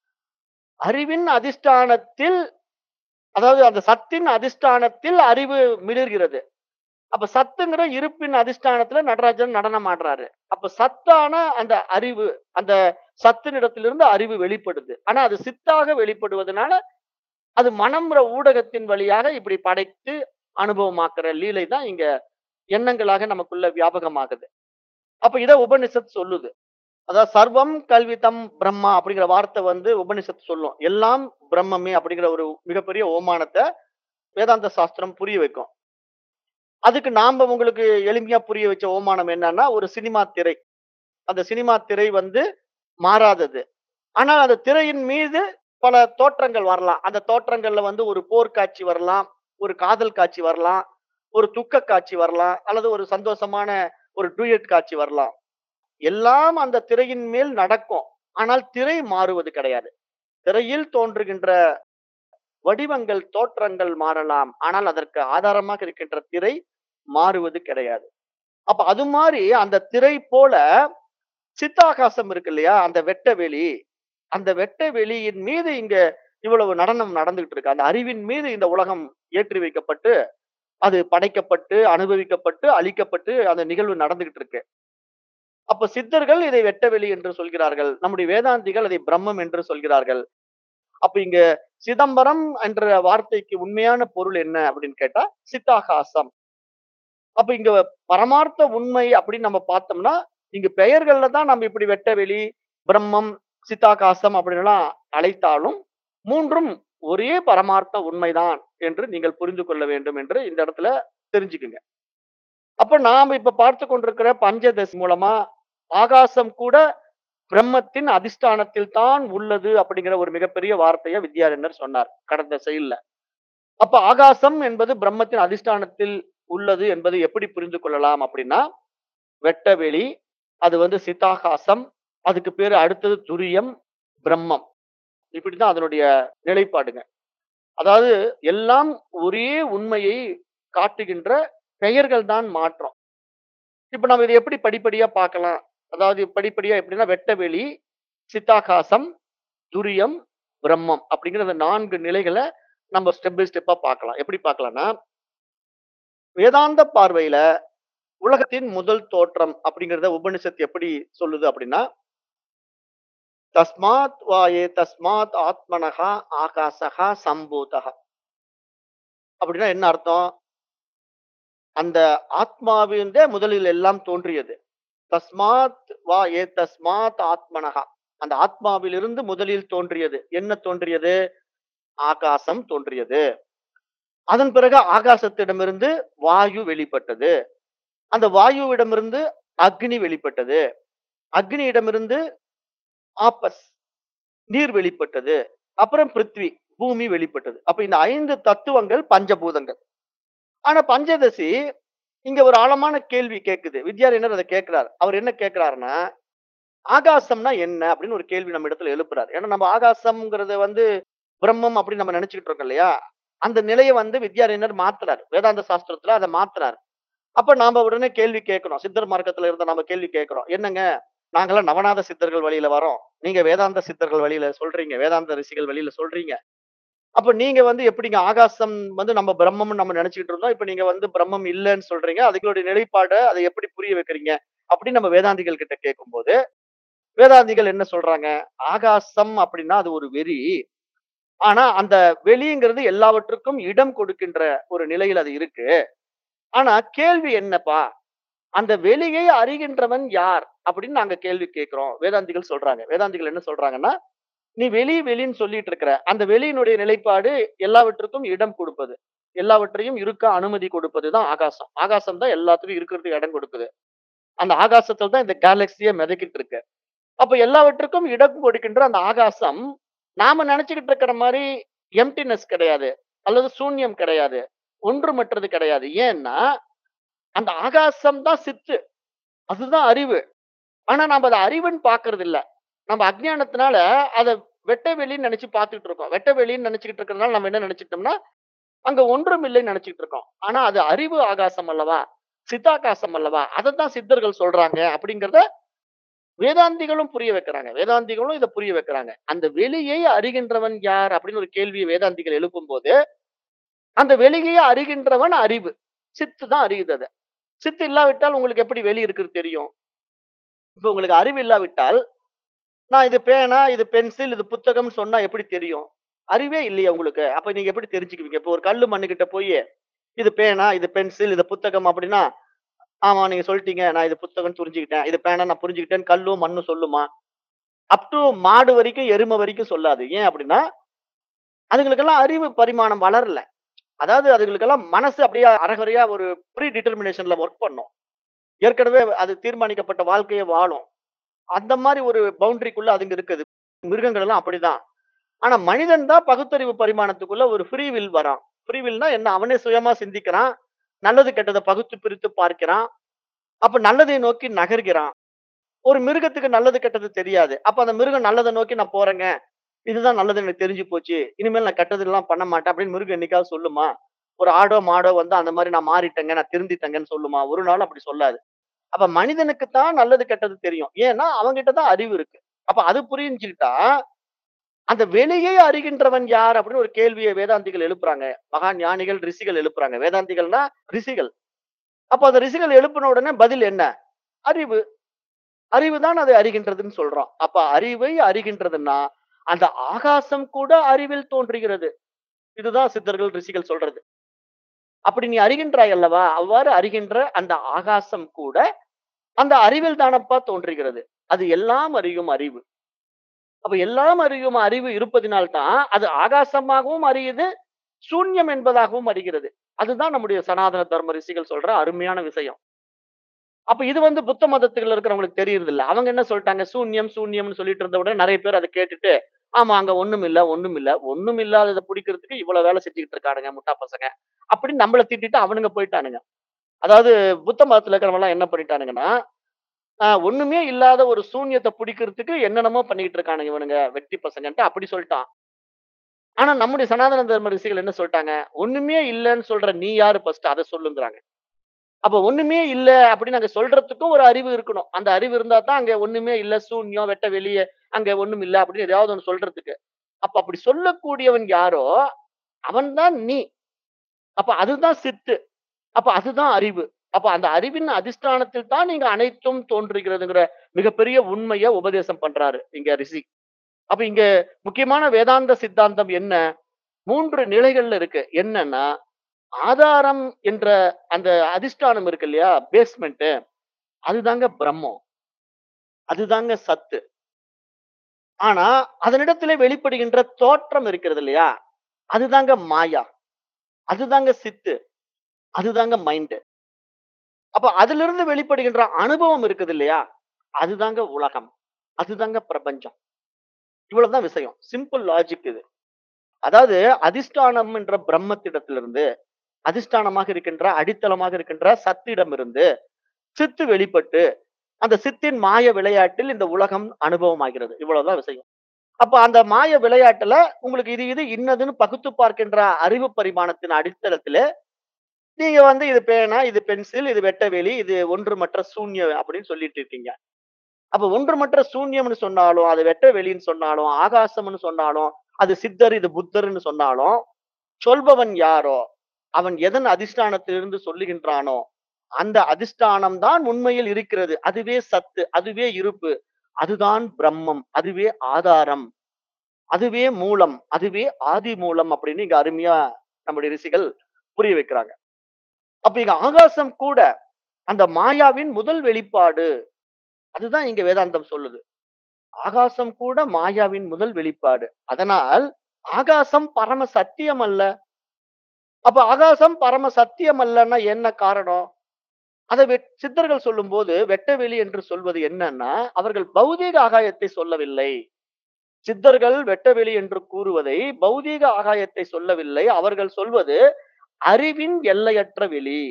அறிவின் அதிஷ்டானத்தில் அதாவது அந்த சத்தின் அதிஷ்டானத்தில் அறிவு மிளிர்கிறது அப்ப சத்துங்கிற இருப்பின் அதிஷ்டானத்துல நடராஜன் நடனம் ஆடுறாரு அப்ப சத்தான அந்த அறிவு அந்த சத்தினிடத்திலிருந்து அறிவு வெளிப்படுது ஆனா அது சித்தாக வெளிப்படுவதனால அது மனம்ன்ற ஊடகத்தின் வழியாக இப்படி படைத்து அனுபவமாக்குற லீலை தான் இங்க எண்ணங்களாக நமக்குள்ள வியாபகமாகுது அப்ப இத உபனிஷத் சொல்லுது அதாவது சர்வம் கல்விதம் பிரம்மா அப்படிங்கிற வார்த்தை வந்து உபனிஷத் சொல்லும் எல்லாம் பிரம்மமே அப்படிங்கிற ஒரு மிகப்பெரிய ஓமானத்தை வேதாந்த சாஸ்திரம் புரிய வைக்கும் அதுக்கு நாம உங்களுக்கு எளிமையா புரிய வச்ச ஓமானம் என்னன்னா ஒரு சினிமா திரை அந்த சினிமா திரை வந்து மாறாதது ஆனால் அந்த திரையின் மீது பல தோற்றங்கள் வரலாம் அந்த தோற்றங்கள்ல வந்து ஒரு போர்க்காட்சி வரலாம் ஒரு காதல் காட்சி வரலாம் ஒரு துக்க காட்சி வரலாம் அல்லது ஒரு சந்தோஷமான ஒரு டூயட் காட்சி வரலாம் எல்லாம் அந்த திரையின் மேல் நடக்கும் ஆனால் திரை மாறுவது கிடையாது திரையில் தோன்றுகின்ற வடிவங்கள் தோற்றங்கள் மாறலாம் ஆனால் அதற்கு ஆதாரமாக இருக்கின்ற திரை மாறுவது கிடையாது அப்ப அது மாதிரி அந்த திரை போல சித்தாகாசம் இருக்கு இல்லையா அந்த வெட்ட வெளி அந்த வெட்ட வெளியின் மீது இங்க இவ்வளவு நடனம் நடந்துகிட்டு இருக்கு அந்த அறிவின் மீது இந்த உலகம் ஏற்றி வைக்கப்பட்டு அது படைக்கப்பட்டு அனுபவிக்கப்பட்டு அழிக்கப்பட்டு அந்த நிகழ்வு நடந்துகிட்டு இருக்கு அப்ப சித்தர்கள் இதை வெட்டவெளி என்று சொல்கிறார்கள் நம்முடைய வேதாந்திகள் அதை பிரம்மம் என்று சொல்கிறார்கள் அப்ப இங்க சிதம்பரம் என்ற வார்த்தைக்கு உண்மையான பொருள் என்ன அப்படின்னு கேட்டா சித்தாகாசம் அப்ப இங்க பரமார்த்த உண்மை அப்படின்னு நம்ம பார்த்தோம்னா இங்க பெயர்கள்ல தான் நம்ம இப்படி வெட்டவெளி பிரம்மம் சித்தாகாசம் அப்படின்லாம் அழைத்தாலும் மூன்றும் ஒரே பரமார்த்த உண்மைதான் என்று நீங்கள் புரிந்து கொள்ள வேண்டும் என்று இந்த இடத்துல தெரிஞ்சுக்குங்க அப்ப நாம இப்ப பார்த்து கொண்டிருக்கிற பஞ்சதசி மூலமா ஆகாசம் கூட பிரம்மத்தின் அதிஷ்டானத்தில் தான் உள்ளது அப்படிங்கிற ஒரு மிகப்பெரிய வார்த்தையை வித்யாரண்யர் சொன்னார் கடந்த செயல்ல அப்ப ஆகாசம் என்பது பிரம்மத்தின் அதிஷ்டானத்தில் உள்ளது என்பதை எப்படி புரிந்து கொள்ளலாம் அப்படின்னா வெட்டவெளி அது வந்து சித்தாகாசம் அதுக்கு பேரு அடுத்தது துரியம் பிரம்மம் இப்படிதான் அதனுடைய நிலைப்பாடுங்க அதாவது எல்லாம் ஒரே உண்மையை காட்டுகின்ற பெயர்கள் தான் மாற்றம் இப்ப நம்ம இதை எப்படி படிப்படியா பார்க்கலாம் அதாவது படிப்படியா எப்படின்னா வெட்டவெளி சித்தாகாசம் துரியம் பிரம்மம் அப்படிங்கிற அந்த நான்கு நிலைகளை நம்ம ஸ்டெப் பை ஸ்டெப்பா பார்க்கலாம் எப்படி பார்க்கலாம்னா வேதாந்த பார்வையில உலகத்தின் முதல் தோற்றம் அப்படிங்கிறத உபனிஷத் எப்படி சொல்லுது அப்படின்னா தஸ்மாத் வாயே தஸ்மாத் ஆத்மனகா ஆகாசகா சம்பூதகா அப்படின்னா என்ன அர்த்தம் அந்த ஆத்மாவிந்தே முதலில் எல்லாம் தோன்றியது தஸ்மாத் வா ஏ தஸ்மாத் ஆத்மனகா அந்த ஆத்மாவிலிருந்து முதலில் தோன்றியது என்ன தோன்றியது ஆகாசம் தோன்றியது அதன் பிறகு ஆகாசத்திடமிருந்து வாயு வெளிப்பட்டது அந்த வாயுவிடமிருந்து அக்னி வெளிப்பட்டது அக்னியிடமிருந்து ஆப்பஸ் நீர் வெளிப்பட்டது அப்புறம் பிருத்வி பூமி வெளிப்பட்டது அப்ப இந்த ஐந்து தத்துவங்கள் பஞ்சபூதங்கள் ஆனா பஞ்சதசி இங்க ஒரு ஆழமான கேள்வி கேக்குது வித்யாரண்யர் அதை கேட்கிறார் அவர் என்ன கேட்கிறாருன்னா ஆகாசம்னா என்ன அப்படின்னு ஒரு கேள்வி நம்ம இடத்துல எழுப்புறாரு ஏன்னா நம்ம ஆகாசம்ங்கிறத வந்து பிரம்மம் அப்படின்னு நம்ம நினைச்சுக்கிட்டு இருக்கோம் இல்லையா அந்த நிலையை வந்து வித்யாரண்யர் மாத்துறாரு வேதாந்த சாஸ்திரத்துல அதை மாத்துறாரு அப்ப நாம உடனே கேள்வி கேட்கிறோம் சித்தர் மார்க்கத்துல இருந்த நம்ம கேள்வி கேட்கிறோம் என்னங்க நாங்கெல்லாம் நவநாத சித்தர்கள் வழியில வரோம் நீங்க வேதாந்த சித்தர்கள் வழியில சொல்றீங்க வேதாந்த ரிஷிகள் வழியில சொல்றீங்க அப்ப நீங்க வந்து எப்படிங்க ஆகாசம் வந்து நம்ம பிரம்மம்னு நம்ம நினைச்சுக்கிட்டு இருந்தோம் இப்ப நீங்க வந்து பிரம்மம் இல்லைன்னு சொல்றீங்க அதுகளுடைய நிலைப்பாடு அதை எப்படி புரிய வைக்கிறீங்க அப்படின்னு நம்ம வேதாந்திகள் கிட்ட கேட்கும்போது வேதாந்திகள் என்ன சொல்றாங்க ஆகாசம் அப்படின்னா அது ஒரு வெறி ஆனா அந்த வெளிங்கிறது எல்லாவற்றுக்கும் இடம் கொடுக்கின்ற ஒரு நிலையில் அது இருக்கு ஆனா கேள்வி என்னப்பா அந்த வெளியை அறிகின்றவன் யார் அப்படின்னு நாங்க கேள்வி கேட்கிறோம் வேதாந்திகள் சொல்றாங்க வேதாந்திகள் என்ன சொல்றாங்கன்னா நீ வெளி வெளின்னு சொல்லிட்டு இருக்கிற அந்த வெளியினுடைய நிலைப்பாடு எல்லாவற்றுக்கும் இடம் கொடுப்பது எல்லாவற்றையும் இருக்க அனுமதி கொடுப்பதுதான் ஆகாசம் ஆகாசம் தான் எல்லாத்துக்கும் இருக்கிறதுக்கு இடம் கொடுக்குது அந்த ஆகாசத்துல தான் இந்த கேலக்சியை மிதக்கிட்டு இருக்கு அப்ப எல்லாவற்றுக்கும் இடம் கொடுக்கின்ற அந்த ஆகாசம் நாம நினைச்சுக்கிட்டு இருக்கிற மாதிரி எம்டினஸ் கிடையாது அல்லது சூன்யம் கிடையாது ஒன்றுமற்றது கிடையாது ஏன்னா அந்த ஆகாசம் தான் சித்து அதுதான் அறிவு ஆனா நம்ம அதை அறிவுன்னு பாக்குறது இல்ல நம்ம அஜ்ஞானத்தினால அதை வெட்ட வெளின்னு நினைச்சு பார்த்துட்டு இருக்கோம் வெட்ட வெளின்னு நினைச்சுக்கிட்டு இருக்கிறதுனால நம்ம என்ன நினைச்சிட்டோம்னா அங்க ஒன்றும் இல்லைன்னு நினைச்சிட்டு இருக்கோம் ஆனா அது அறிவு ஆகாசம் அல்லவா சித்தாகாசம் அல்லவா அதை தான் சித்தர்கள் சொல்றாங்க அப்படிங்கறத வேதாந்திகளும் புரிய வைக்கிறாங்க வேதாந்திகளும் இதை புரிய வைக்கிறாங்க அந்த வெளியை அறிகின்றவன் யார் அப்படின்னு ஒரு கேள்வியை வேதாந்திகள் எழுப்பும் போது அந்த வெளியை அறிகின்றவன் அறிவு சித்து தான் அறியுது அதை சித்து இல்லாவிட்டால் உங்களுக்கு எப்படி வெளி இருக்குது தெரியும் இப்ப உங்களுக்கு அறிவு இல்லாவிட்டால் நான் இது பேனா இது பென்சில் இது புத்தகம் சொன்னா எப்படி தெரியும் அறிவே இல்லையா உங்களுக்கு அப்ப நீங்க எப்படி தெரிஞ்சுக்குவீங்க இப்போ ஒரு கல்லு மண்ணுகிட்ட போய் இது பேனா இது பென்சில் இது புத்தகம் அப்படின்னா ஆமா நீங்க சொல்லிட்டீங்க நான் இது புத்தகம் புரிஞ்சுக்கிட்டேன் இது பேனா நான் புரிஞ்சுக்கிட்டேன் கல்லும் மண்ணும் சொல்லுமா அப் டு மாடு வரைக்கும் எருமை வரைக்கும் சொல்லாது ஏன் அப்படின்னா அதுங்களுக்கெல்லாம் அறிவு பரிமாணம் வளரல அதாவது அதுகளுக்கெல்லாம் மனசு அப்படியே அரகுறையா ஒரு ப்ரீ டிட்டர்மினேஷன்ல ஒர்க் பண்ணும் ஏற்கனவே அது தீர்மானிக்கப்பட்ட வாழ்க்கையை வாழும் அந்த மாதிரி ஒரு பவுண்டரிக்குள்ள அதுங்க இருக்குது மிருகங்கள் எல்லாம் அப்படிதான் ஆனா மனிதன் தான் பகுத்தறிவு பரிமாணத்துக்குள்ள ஒரு ஃப்ரீ வில் வரான் ஃப்ரீ வில்னா என்ன அவனே சுயமா சிந்திக்கிறான் நல்லது கெட்டதை பகுத்து பிரித்து பார்க்கிறான் அப்ப நல்லதை நோக்கி நகர்கிறான் ஒரு மிருகத்துக்கு நல்லது கெட்டது தெரியாது அப்ப அந்த மிருகம் நல்லதை நோக்கி நான் போறேங்க இதுதான் நல்லது எனக்கு தெரிஞ்சு போச்சு இனிமேல் நான் கெட்டது எல்லாம் பண்ண மாட்டேன் அப்படின்னு மிருகம் என்னைக்காவது சொல்லுமா ஒரு ஆடோ மாடோ வந்து அந்த மாதிரி நான் மாறிட்டேங்க நான் திருந்திட்டேங்கன்னு சொல்லுமா ஒரு நாள் அப்படி சொல்லாது அப்ப மனிதனுக்கு தான் நல்லது கெட்டது தெரியும் ஏன்னா அவங்கிட்ட தான் அறிவு இருக்கு அப்ப அது புரிஞ்சுக்கிட்டா அந்த வெளியை அறிகின்றவன் யார் அப்படின்னு ஒரு கேள்வியை வேதாந்திகள் எழுப்புறாங்க மகா ஞானிகள் ரிஷிகள் எழுப்புறாங்க வேதாந்திகள்னா ரிஷிகள் அப்ப அந்த ரிஷிகள் எழுப்பின உடனே பதில் என்ன அறிவு அறிவு தான் அதை அறிகின்றதுன்னு சொல்றோம் அப்ப அறிவை அறிகின்றதுன்னா அந்த ஆகாசம் கூட அறிவில் தோன்றுகிறது இதுதான் சித்தர்கள் ரிஷிகள் சொல்றது அப்படி நீ அறிகின்றாய் அல்லவா அவ்வாறு அறிகின்ற அந்த ஆகாசம் கூட அந்த அறிவில் தானப்பா தோன்றுகிறது அது எல்லாம் அறியும் அறிவு அப்ப எல்லாம் அறியும் அறிவு இருப்பதினால்தான் அது ஆகாசமாகவும் அறியுது சூன்யம் என்பதாகவும் அறிகிறது அதுதான் நம்முடைய சனாதன தர்ம ரிஷிகள் சொல்ற அருமையான விஷயம் அப்ப இது வந்து புத்த மதத்துக்குள்ள இருக்கிறவங்களுக்கு தெரியறது இல்ல அவங்க என்ன சொல்லிட்டாங்க சூன்யம் சூன்யம்னு சொல்லிட்டு இருந்த உடனே நிறைய பேர் அதை கேட்டுட்டு ஆமா அங்க ஒண்ணும் இல்ல ஒண்ணும் இல்ல ஒண்ணும் இல்லாததை பிடிக்கிறதுக்கு இவ்வளவு வேலை செஞ்சுக்கிட்டு இருக்கானுங்க முட்டா பசங்க அப்படின்னு நம்மள திட்டிட்டு அவனுங்க போயிட்டானுங்க அதாவது புத்த மதத்துல இருக்கிறவங்க எல்லாம் என்ன பண்ணிட்டானுங்கன்னா ஆஹ் ஒண்ணுமே இல்லாத ஒரு சூன்யத்தை பிடிக்கிறதுக்கு என்னென்னமோ பண்ணிக்கிட்டு இருக்கானுங்க இவனுங்க வெட்டி பசங்கன்ட்டு அப்படி சொல்லிட்டான் ஆனா நம்முடைய சனாதன தர்ம ரிஷிகள் என்ன சொல்லிட்டாங்க ஒண்ணுமே இல்லைன்னு சொல்ற நீ யாரு ஃபர்ஸ்ட் அதை சொல்லுங்கிறாங்க அப்ப ஒண்ணுமே இல்ல அப்படின்னு அங்க சொல்றதுக்கும் ஒரு அறிவு இருக்கணும் அந்த அறிவு இருந்தா தான் அங்க ஒண்ணுமே இல்ல சூன்யம் வெட்ட வெளியே அங்க ஒண்ணும் இல்ல அப்படின்னு ஏதாவது ஒண்ணு சொல்றதுக்கு அப்ப அப்படி சொல்லக்கூடியவன் யாரோ அவன் தான் நீ அப்ப அதுதான் சித்து அப்ப அதுதான் அறிவு அப்ப அந்த அறிவின் அதிஷ்டானத்தில் தான் நீங்க அனைத்தும் தோன்றுகிறதுங்கிற மிகப்பெரிய உண்மையை உபதேசம் பண்றாரு இங்க ரிஷி அப்ப இங்க முக்கியமான வேதாந்த சித்தாந்தம் என்ன மூன்று நிலைகள்ல இருக்கு என்னன்னா ஆதாரம் என்ற அந்த அதிஷ்டானம் இருக்கு இல்லையா பேஸ்மெண்ட் அதுதாங்க பிரம்மம் அதுதாங்க சத்து ஆனா அதனிடத்திலே வெளிப்படுகின்ற தோற்றம் இருக்கிறது இல்லையா அதுதாங்க மாயா அதுதாங்க சித்து அதுதாங்க மைண்ட் அப்ப அதுல இருந்து வெளிப்படுகின்ற அனுபவம் இருக்குது இல்லையா அதுதாங்க உலகம் அதுதாங்க பிரபஞ்சம் இவ்வளவுதான் விஷயம் சிம்பிள் லாஜிக் இது அதாவது அதிஷ்டானம் என்ற பிரம்மத்திடத்திலிருந்து அதிஷ்டானமாக இருக்கின்ற அடித்தளமாக இருக்கின்ற சத்திடமிருந்து சித்து வெளிப்பட்டு அந்த சித்தின் மாய விளையாட்டில் இந்த உலகம் அனுபவமாகிறது இவ்வளவுதான் விஷயம் அப்ப அந்த மாய விளையாட்டுல உங்களுக்கு இது இது இன்னதுன்னு பகுத்து பார்க்கின்ற அறிவு பரிமாணத்தின் அடித்தளத்திலே நீங்க வந்து இது பேனா இது பென்சில் இது வெட்டவெளி இது ஒன்றுமற்ற சூன்யம் அப்படின்னு சொல்லிட்டு இருக்கீங்க அப்ப ஒன்றுமற்ற சூன்யம்னு சொன்னாலும் அது வெட்டவெளின்னு சொன்னாலும் ஆகாசம்னு சொன்னாலும் அது சித்தர் இது புத்தர்னு சொன்னாலும் சொல்பவன் யாரோ அவன் எதன் அதிஷ்டானத்திலிருந்து சொல்லுகின்றானோ அந்த அதிஷ்டானம் தான் உண்மையில் இருக்கிறது அதுவே சத்து அதுவே இருப்பு அதுதான் பிரம்மம் அதுவே ஆதாரம் அதுவே மூலம் அதுவே ஆதி மூலம் அப்படின்னு இங்க அருமையா நம்முடைய ரிஷிகள் புரிய வைக்கிறாங்க அப்ப இங்க ஆகாசம் கூட அந்த மாயாவின் முதல் வெளிப்பாடு அதுதான் இங்க வேதாந்தம் சொல்லுது ஆகாசம் கூட மாயாவின் முதல் வெளிப்பாடு அதனால் ஆகாசம் பரம சத்தியம் அல்ல அப்ப ஆகாசம் பரம சத்தியம் அல்லன்னா என்ன காரணம் அதை வெட்- சித்தர்கள் சொல்லும்போது வெட்டவெளி என்று சொல்வது என்னன்னா அவர்கள் பௌதீக ஆகாயத்தை சொல்லவில்லை சித்தர்கள் வெட்டவெளி என்று கூறுவதை பௌதீக ஆகாயத்தை சொல்லவில்லை அவர்கள் சொல்வது அறிவின் எல்லையற்ற வெளி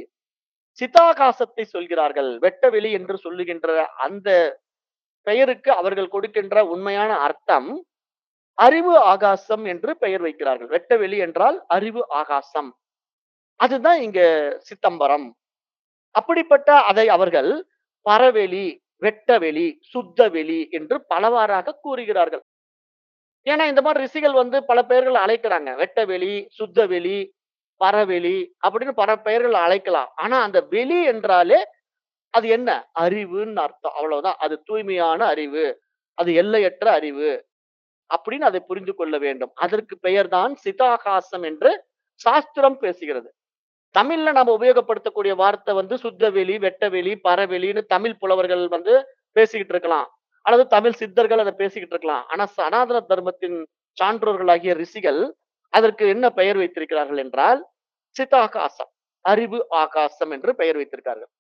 சிதாகாசத்தை சொல்கிறார்கள் வெட்டவெளி என்று சொல்லுகின்ற அந்த பெயருக்கு அவர்கள் கொடுக்கின்ற உண்மையான அர்த்தம் அறிவு ஆகாசம் என்று பெயர் வைக்கிறார்கள் வெட்டவெளி என்றால் அறிவு ஆகாசம் அதுதான் இங்க சித்தம்பரம் அப்படிப்பட்ட அதை அவர்கள் பரவெளி வெட்டவெளி சுத்தவெளி என்று பலவாறாக கூறுகிறார்கள் ஏன்னா இந்த மாதிரி ரிஷிகள் வந்து பல பெயர்கள் அழைக்கிறாங்க வெட்டவெளி சுத்தவெளி பரவெளி அப்படின்னு பல பெயர்கள் அழைக்கலாம் ஆனா அந்த வெளி என்றாலே அது என்ன அறிவுன்னு அர்த்தம் அவ்வளவுதான் அது தூய்மையான அறிவு அது எல்லையற்ற அறிவு அப்படின்னு அதை புரிந்து கொள்ள வேண்டும் அதற்கு பெயர்தான் சிதாகாசம் என்று சாஸ்திரம் பேசுகிறது தமிழ்ல நம்ம உபயோகப்படுத்தக்கூடிய வார்த்தை வந்து சுத்தவெளி வெட்டவெளி பரவெளின்னு தமிழ் புலவர்கள் வந்து பேசிக்கிட்டு இருக்கலாம் அல்லது தமிழ் சித்தர்கள் அதை பேசிக்கிட்டு இருக்கலாம் ஆனா சனாதன தர்மத்தின் சான்றோர்களாகிய ரிஷிகள் அதற்கு என்ன பெயர் வைத்திருக்கிறார்கள் என்றால் சிதாகாசம் அறிவு ஆகாசம் என்று பெயர் வைத்திருக்கார்கள்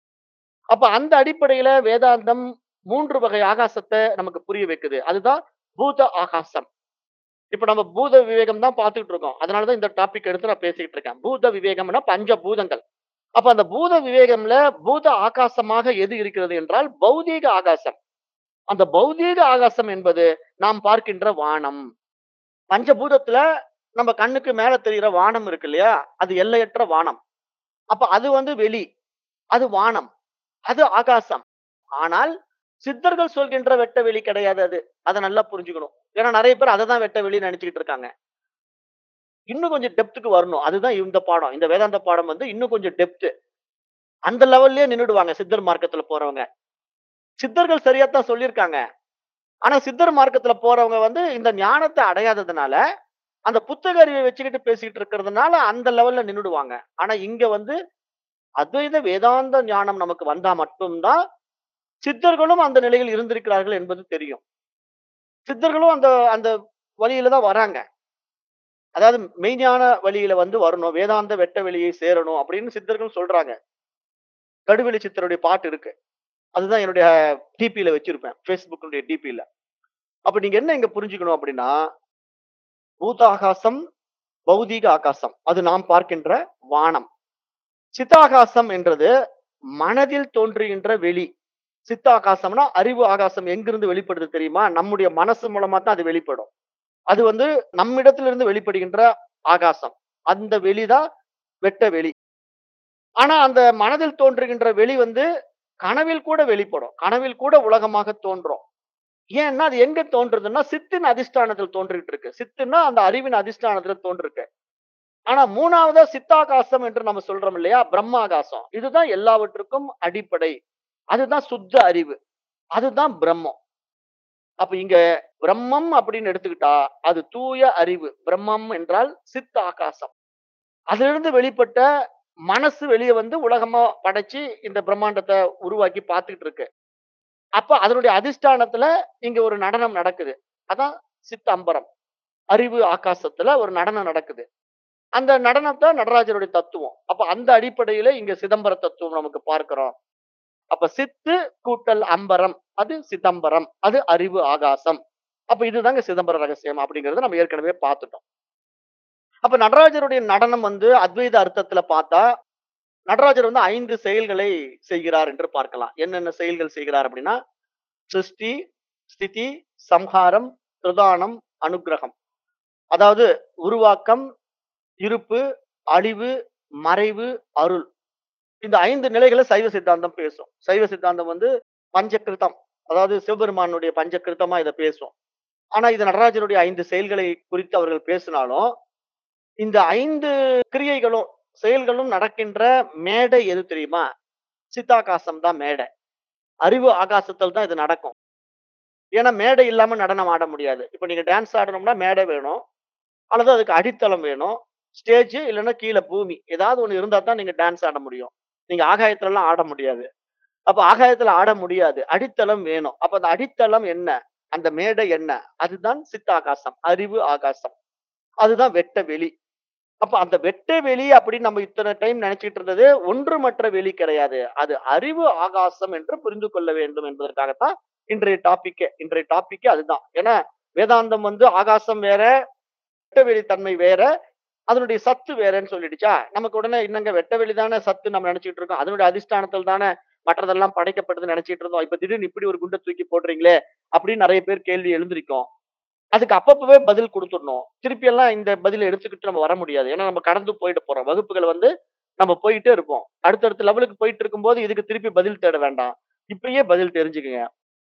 அப்ப அந்த அடிப்படையில வேதாந்தம் மூன்று வகை ஆகாசத்தை நமக்கு புரிய வைக்குது அதுதான் பூத ஆகாசம் இப்ப நம்ம பூத விவேகம் தான் பார்த்துக்கிட்டு இருக்கோம் அதனாலதான் இந்த டாபிக் எடுத்து நான் பேசிக்கிட்டு இருக்கேன் பூத விவேகம்னா பஞ்ச பூதங்கள் அப்ப அந்த பூத விவேகம்ல பூத ஆகாசமாக எது இருக்கிறது என்றால் பௌதீக ஆகாசம் அந்த பௌதீக ஆகாசம் என்பது நாம் பார்க்கின்ற வானம் பஞ்சபூதத்துல நம்ம கண்ணுக்கு மேல தெரிகிற வானம் இருக்கு இல்லையா அது எல்லையற்ற வானம் அப்ப அது வந்து வெளி அது வானம் அது ஆகாசம் ஆனால் சித்தர்கள் சொல்கின்ற வெட்ட வெளி கிடையாது அது அதை நல்லா புரிஞ்சுக்கணும் ஏன்னா நிறைய பேர் அதை தான் வெட்ட வெளி நினைச்சுக்கிட்டு இருக்காங்க இன்னும் கொஞ்சம் டெப்த்துக்கு வரணும் அதுதான் இந்த பாடம் இந்த வேதாந்த பாடம் வந்து இன்னும் கொஞ்சம் டெப்த் அந்த லெவல்லயே நின்னுடுவாங்க சித்தர் மார்க்கத்துல போறவங்க சித்தர்கள் சரியா தான் சொல்லியிருக்காங்க ஆனா சித்தர் மார்க்கத்துல போறவங்க வந்து இந்த ஞானத்தை அடையாததுனால அந்த புத்தக அறிவை வச்சுக்கிட்டு பேசிக்கிட்டு இருக்கிறதுனால அந்த லெவல்ல நின்னுடுவாங்க ஆனா இங்க வந்து அத்வைத வேதாந்த ஞானம் நமக்கு வந்தா மட்டும்தான் சித்தர்களும் அந்த நிலையில் இருந்திருக்கிறார்கள் என்பது தெரியும் சித்தர்களும் அந்த அந்த வழியில தான் வராங்க அதாவது மெய்ஞான வழியில வந்து வரணும் வேதாந்த வெட்ட வெளியை சேரணும் அப்படின்னு சித்தர்கள் சொல்றாங்க கடுவெளி சித்தருடைய பாட்டு இருக்கு அதுதான் என்னுடைய டிபியில வச்சிருப்பேன் ஃபேஸ்புக்கினுடைய டிபியில அப்ப நீங்க என்ன இங்க புரிஞ்சுக்கணும் அப்படின்னா பூதாகாசம் பௌதீக ஆகாசம் அது நாம் பார்க்கின்ற வானம் சித்தாகாசம் என்றது மனதில் தோன்றுகின்ற வெளி சித்தாகாசம்னா அறிவு ஆகாசம் எங்கிருந்து வெளிப்படுது தெரியுமா நம்முடைய மனசு மூலமா தான் அது வெளிப்படும் அது வந்து நம்மிடத்திலிருந்து வெளிப்படுகின்ற ஆகாசம் அந்த வெளிதான் வெட்ட வெளி ஆனா அந்த மனதில் தோன்றுகின்ற வெளி வந்து கனவில் கூட வெளிப்படும் கனவில் கூட உலகமாக தோன்றும் ஏன்னா அது எங்க தோன்றுதுன்னா சித்தின் அதிஷ்டானத்தில் தோன்றிட்டு இருக்கு சித்துன்னா அந்த அறிவின் அதிஷ்டானத்துல தோன்றிருக்கு ஆனா மூணாவதா சித்தாகாசம் என்று நம்ம சொல்றோம் இல்லையா பிரம்மாகாசம் இதுதான் எல்லாவற்றுக்கும் அடிப்படை அதுதான் சுத்த அறிவு அதுதான் பிரம்மம் அப்ப இங்க பிரம்மம் அப்படின்னு எடுத்துக்கிட்டா அது தூய அறிவு பிரம்மம் என்றால் சித்த ஆகாசம் அதிலிருந்து வெளிப்பட்ட மனசு வெளியே வந்து உலகமா படைச்சு இந்த பிரம்மாண்டத்தை உருவாக்கி பார்த்துக்கிட்டு இருக்கு அப்ப அதனுடைய அதிஷ்டானத்துல இங்க ஒரு நடனம் நடக்குது அதான் சித்த அம்பரம் அறிவு ஆகாசத்துல ஒரு நடனம் நடக்குது அந்த நடனத்தை நடராஜருடைய தத்துவம் அப்ப அந்த அடிப்படையில இங்க சிதம்பர தத்துவம் நமக்கு பார்க்கிறோம் அப்ப சித்து கூட்டல் அம்பரம் அது சிதம்பரம் அது அறிவு ஆகாசம் அப்ப இதுதாங்க சிதம்பர ரகசியம் அப்படிங்கறத நம்ம ஏற்கனவே பார்த்துட்டோம் அப்ப நடராஜருடைய நடனம் வந்து அத்வைத அர்த்தத்துல பார்த்தா நடராஜர் வந்து ஐந்து செயல்களை செய்கிறார் என்று பார்க்கலாம் என்னென்ன செயல்கள் செய்கிறார் அப்படின்னா சிருஷ்டி ஸ்திதி சம்ஹாரம் பிரதானம் அனுக்கிரகம் அதாவது உருவாக்கம் இருப்பு அழிவு மறைவு அருள் இந்த ஐந்து நிலைகளை சைவ சித்தாந்தம் பேசும் சைவ சித்தாந்தம் வந்து பஞ்சகிருத்தம் அதாவது சிவபெருமானுடைய பஞ்சகிருத்தமா இதை பேசும் ஆனா இது நடராஜருடைய ஐந்து செயல்களை குறித்து அவர்கள் பேசினாலும் இந்த ஐந்து கிரியைகளும் செயல்களும் நடக்கின்ற மேடை எது தெரியுமா சித்தாகாசம் தான் மேடை அறிவு ஆகாசத்தில் தான் இது நடக்கும் ஏன்னா மேடை இல்லாம நடனம் ஆட முடியாது இப்ப நீங்க டான்ஸ் ஆடணும்னா மேடை வேணும் அல்லது அதுக்கு அடித்தளம் வேணும் ஸ்டேஜ் இல்லைன்னா கீழே பூமி ஏதாவது ஒண்ணு இருந்தா தான் நீங்க டான்ஸ் ஆட முடியும் நீங்க ஆகாயத்துல எல்லாம் ஆட முடியாது அப்ப ஆகாயத்துல ஆட முடியாது அடித்தளம் வேணும் அப்ப அந்த அடித்தளம் என்ன அந்த மேடை என்ன அதுதான் சித்தாகாசம் அறிவு ஆகாசம் அதுதான் வெட்ட வெளி அப்ப அந்த வெட்ட வெளி அப்படின்னு நம்ம இத்தனை டைம் நினைச்சிட்டு இருந்தது ஒன்றுமற்ற வெளி கிடையாது அது அறிவு ஆகாசம் என்று புரிந்து கொள்ள வேண்டும் என்பதற்காகத்தான் இன்றைய டாபிக் இன்றைய டாபிக் அதுதான் ஏன்னா வேதாந்தம் வந்து ஆகாசம் வேற வெட்ட வெளி தன்மை வேற அதனுடைய சத்து வேறன்னு சொல்லிடுச்சா நமக்கு உடனே இன்னங்க வெட்ட வெளி தானே சத்து நம்ம நினைச்சிட்டு இருக்கோம் அதனுடைய அதிஷ்டானத்தில் தானே மற்றதெல்லாம் படைக்கப்படுதுன்னு நினைச்சிட்டு இருந்தோம் இப்ப திடீர்னு இப்படி ஒரு குண்டை தூக்கி போடுறீங்களே அப்படின்னு நிறைய பேர் கேள்வி எழுந்திருக்கும் அதுக்கு அப்பப்பவே பதில் கொடுத்துடணும் திருப்பி எல்லாம் இந்த பதிலை எடுத்துக்கிட்டு நம்ம வர முடியாது ஏன்னா நம்ம கடந்து போயிட்டு போறோம் வகுப்புகள் வந்து நம்ம போயிட்டே இருப்போம் அடுத்தடுத்த லெவலுக்கு போயிட்டு இருக்கும்போது இதுக்கு திருப்பி பதில் தேட வேண்டாம் இப்பயே பதில் தெரிஞ்சுக்குங்க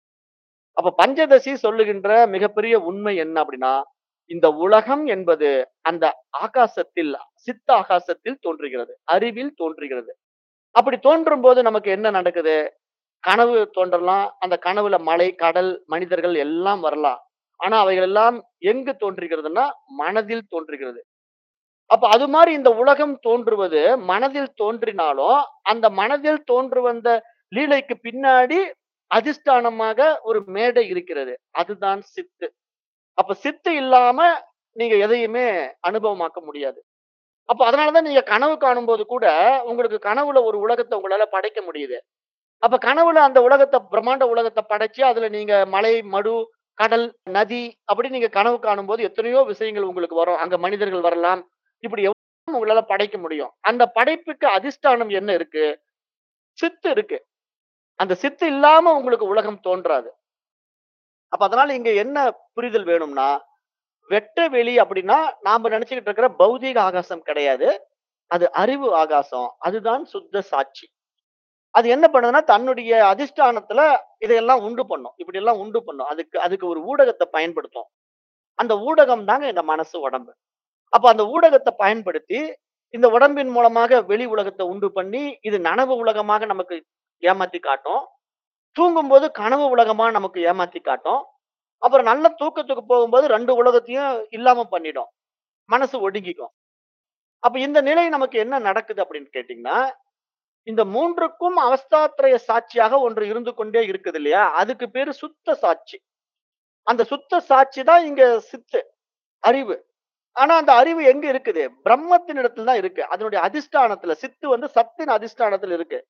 அப்ப பஞ்சதசி சொல்லுகின்ற மிகப்பெரிய உண்மை என்ன அப்படின்னா இந்த உலகம் என்பது அந்த ஆகாசத்தில் சித்த ஆகாசத்தில் தோன்றுகிறது அறிவில் தோன்றுகிறது அப்படி தோன்றும் போது நமக்கு என்ன நடக்குது கனவு தோன்றலாம் அந்த கனவுல மலை கடல் மனிதர்கள் எல்லாம் வரலாம் ஆனா அவைகள் எல்லாம் எங்கு தோன்றுகிறதுனா மனதில் தோன்றுகிறது அப்ப அது மாதிரி இந்த உலகம் தோன்றுவது மனதில் தோன்றினாலும் அந்த மனதில் தோன்று வந்த லீலைக்கு பின்னாடி அதிஷ்டானமாக ஒரு மேடை இருக்கிறது அதுதான் சித்து அப்ப சித்து இல்லாம நீங்க எதையுமே அனுபவமாக்க முடியாது அப்ப அதனாலதான் நீங்க கனவு காணும் போது கூட உங்களுக்கு கனவுல ஒரு உலகத்தை உங்களால படைக்க முடியுது அப்ப கனவுல அந்த உலகத்தை பிரம்மாண்ட உலகத்தை படைச்சு அதுல நீங்க மலை மடு கடல் நதி அப்படி நீங்க கனவு காணும் போது எத்தனையோ விஷயங்கள் உங்களுக்கு வரும் அங்க மனிதர்கள் வரலாம் இப்படி எவ்வளவு உங்களால படைக்க முடியும் அந்த படைப்புக்கு அதிஷ்டானம் என்ன இருக்கு சித்து இருக்கு அந்த சித்து இல்லாம உங்களுக்கு உலகம் தோன்றாது அப்ப அதனால இங்க என்ன புரிதல் வேணும்னா வெட்ட வெளி அப்படின்னா நாம நினைச்சுக்கிட்டு இருக்கிற பௌதீக ஆகாசம் கிடையாது அது அறிவு ஆகாசம் அதுதான் சுத்த சாட்சி அது என்ன பண்ணுதுன்னா தன்னுடைய அதிஷ்டானத்துல இதையெல்லாம் உண்டு பண்ணும் இப்படி எல்லாம் உண்டு பண்ணும் அதுக்கு அதுக்கு ஒரு ஊடகத்தை பயன்படுத்தும் அந்த ஊடகம் தாங்க இந்த மனசு உடம்பு அப்ப அந்த ஊடகத்தை பயன்படுத்தி இந்த உடம்பின் மூலமாக வெளி உலகத்தை உண்டு பண்ணி இது நனவு உலகமாக நமக்கு ஏமாத்தி காட்டும் தூங்கும்போது கனவு உலகமா நமக்கு ஏமாத்தி காட்டும் அப்புறம் நல்ல தூக்கத்துக்கு போகும்போது ரெண்டு உலகத்தையும் இல்லாம பண்ணிடும் மனசு ஒடுங்கிக்கும் அப்ப இந்த நிலை நமக்கு என்ன நடக்குது அப்படின்னு கேட்டீங்கன்னா இந்த மூன்றுக்கும் அவஸ்தாத்திரய சாட்சியாக ஒன்று இருந்து கொண்டே இருக்குது இல்லையா அதுக்கு பேரு சுத்த சாட்சி அந்த சுத்த சாட்சி தான் இங்க சித்து அறிவு ஆனா அந்த அறிவு எங்க இருக்குது பிரம்மத்தின் இடத்துல தான் இருக்கு அதனுடைய அதிஷ்டானத்துல சித்து வந்து சத்தின் அதிஷ்டானத்துல இருக்கு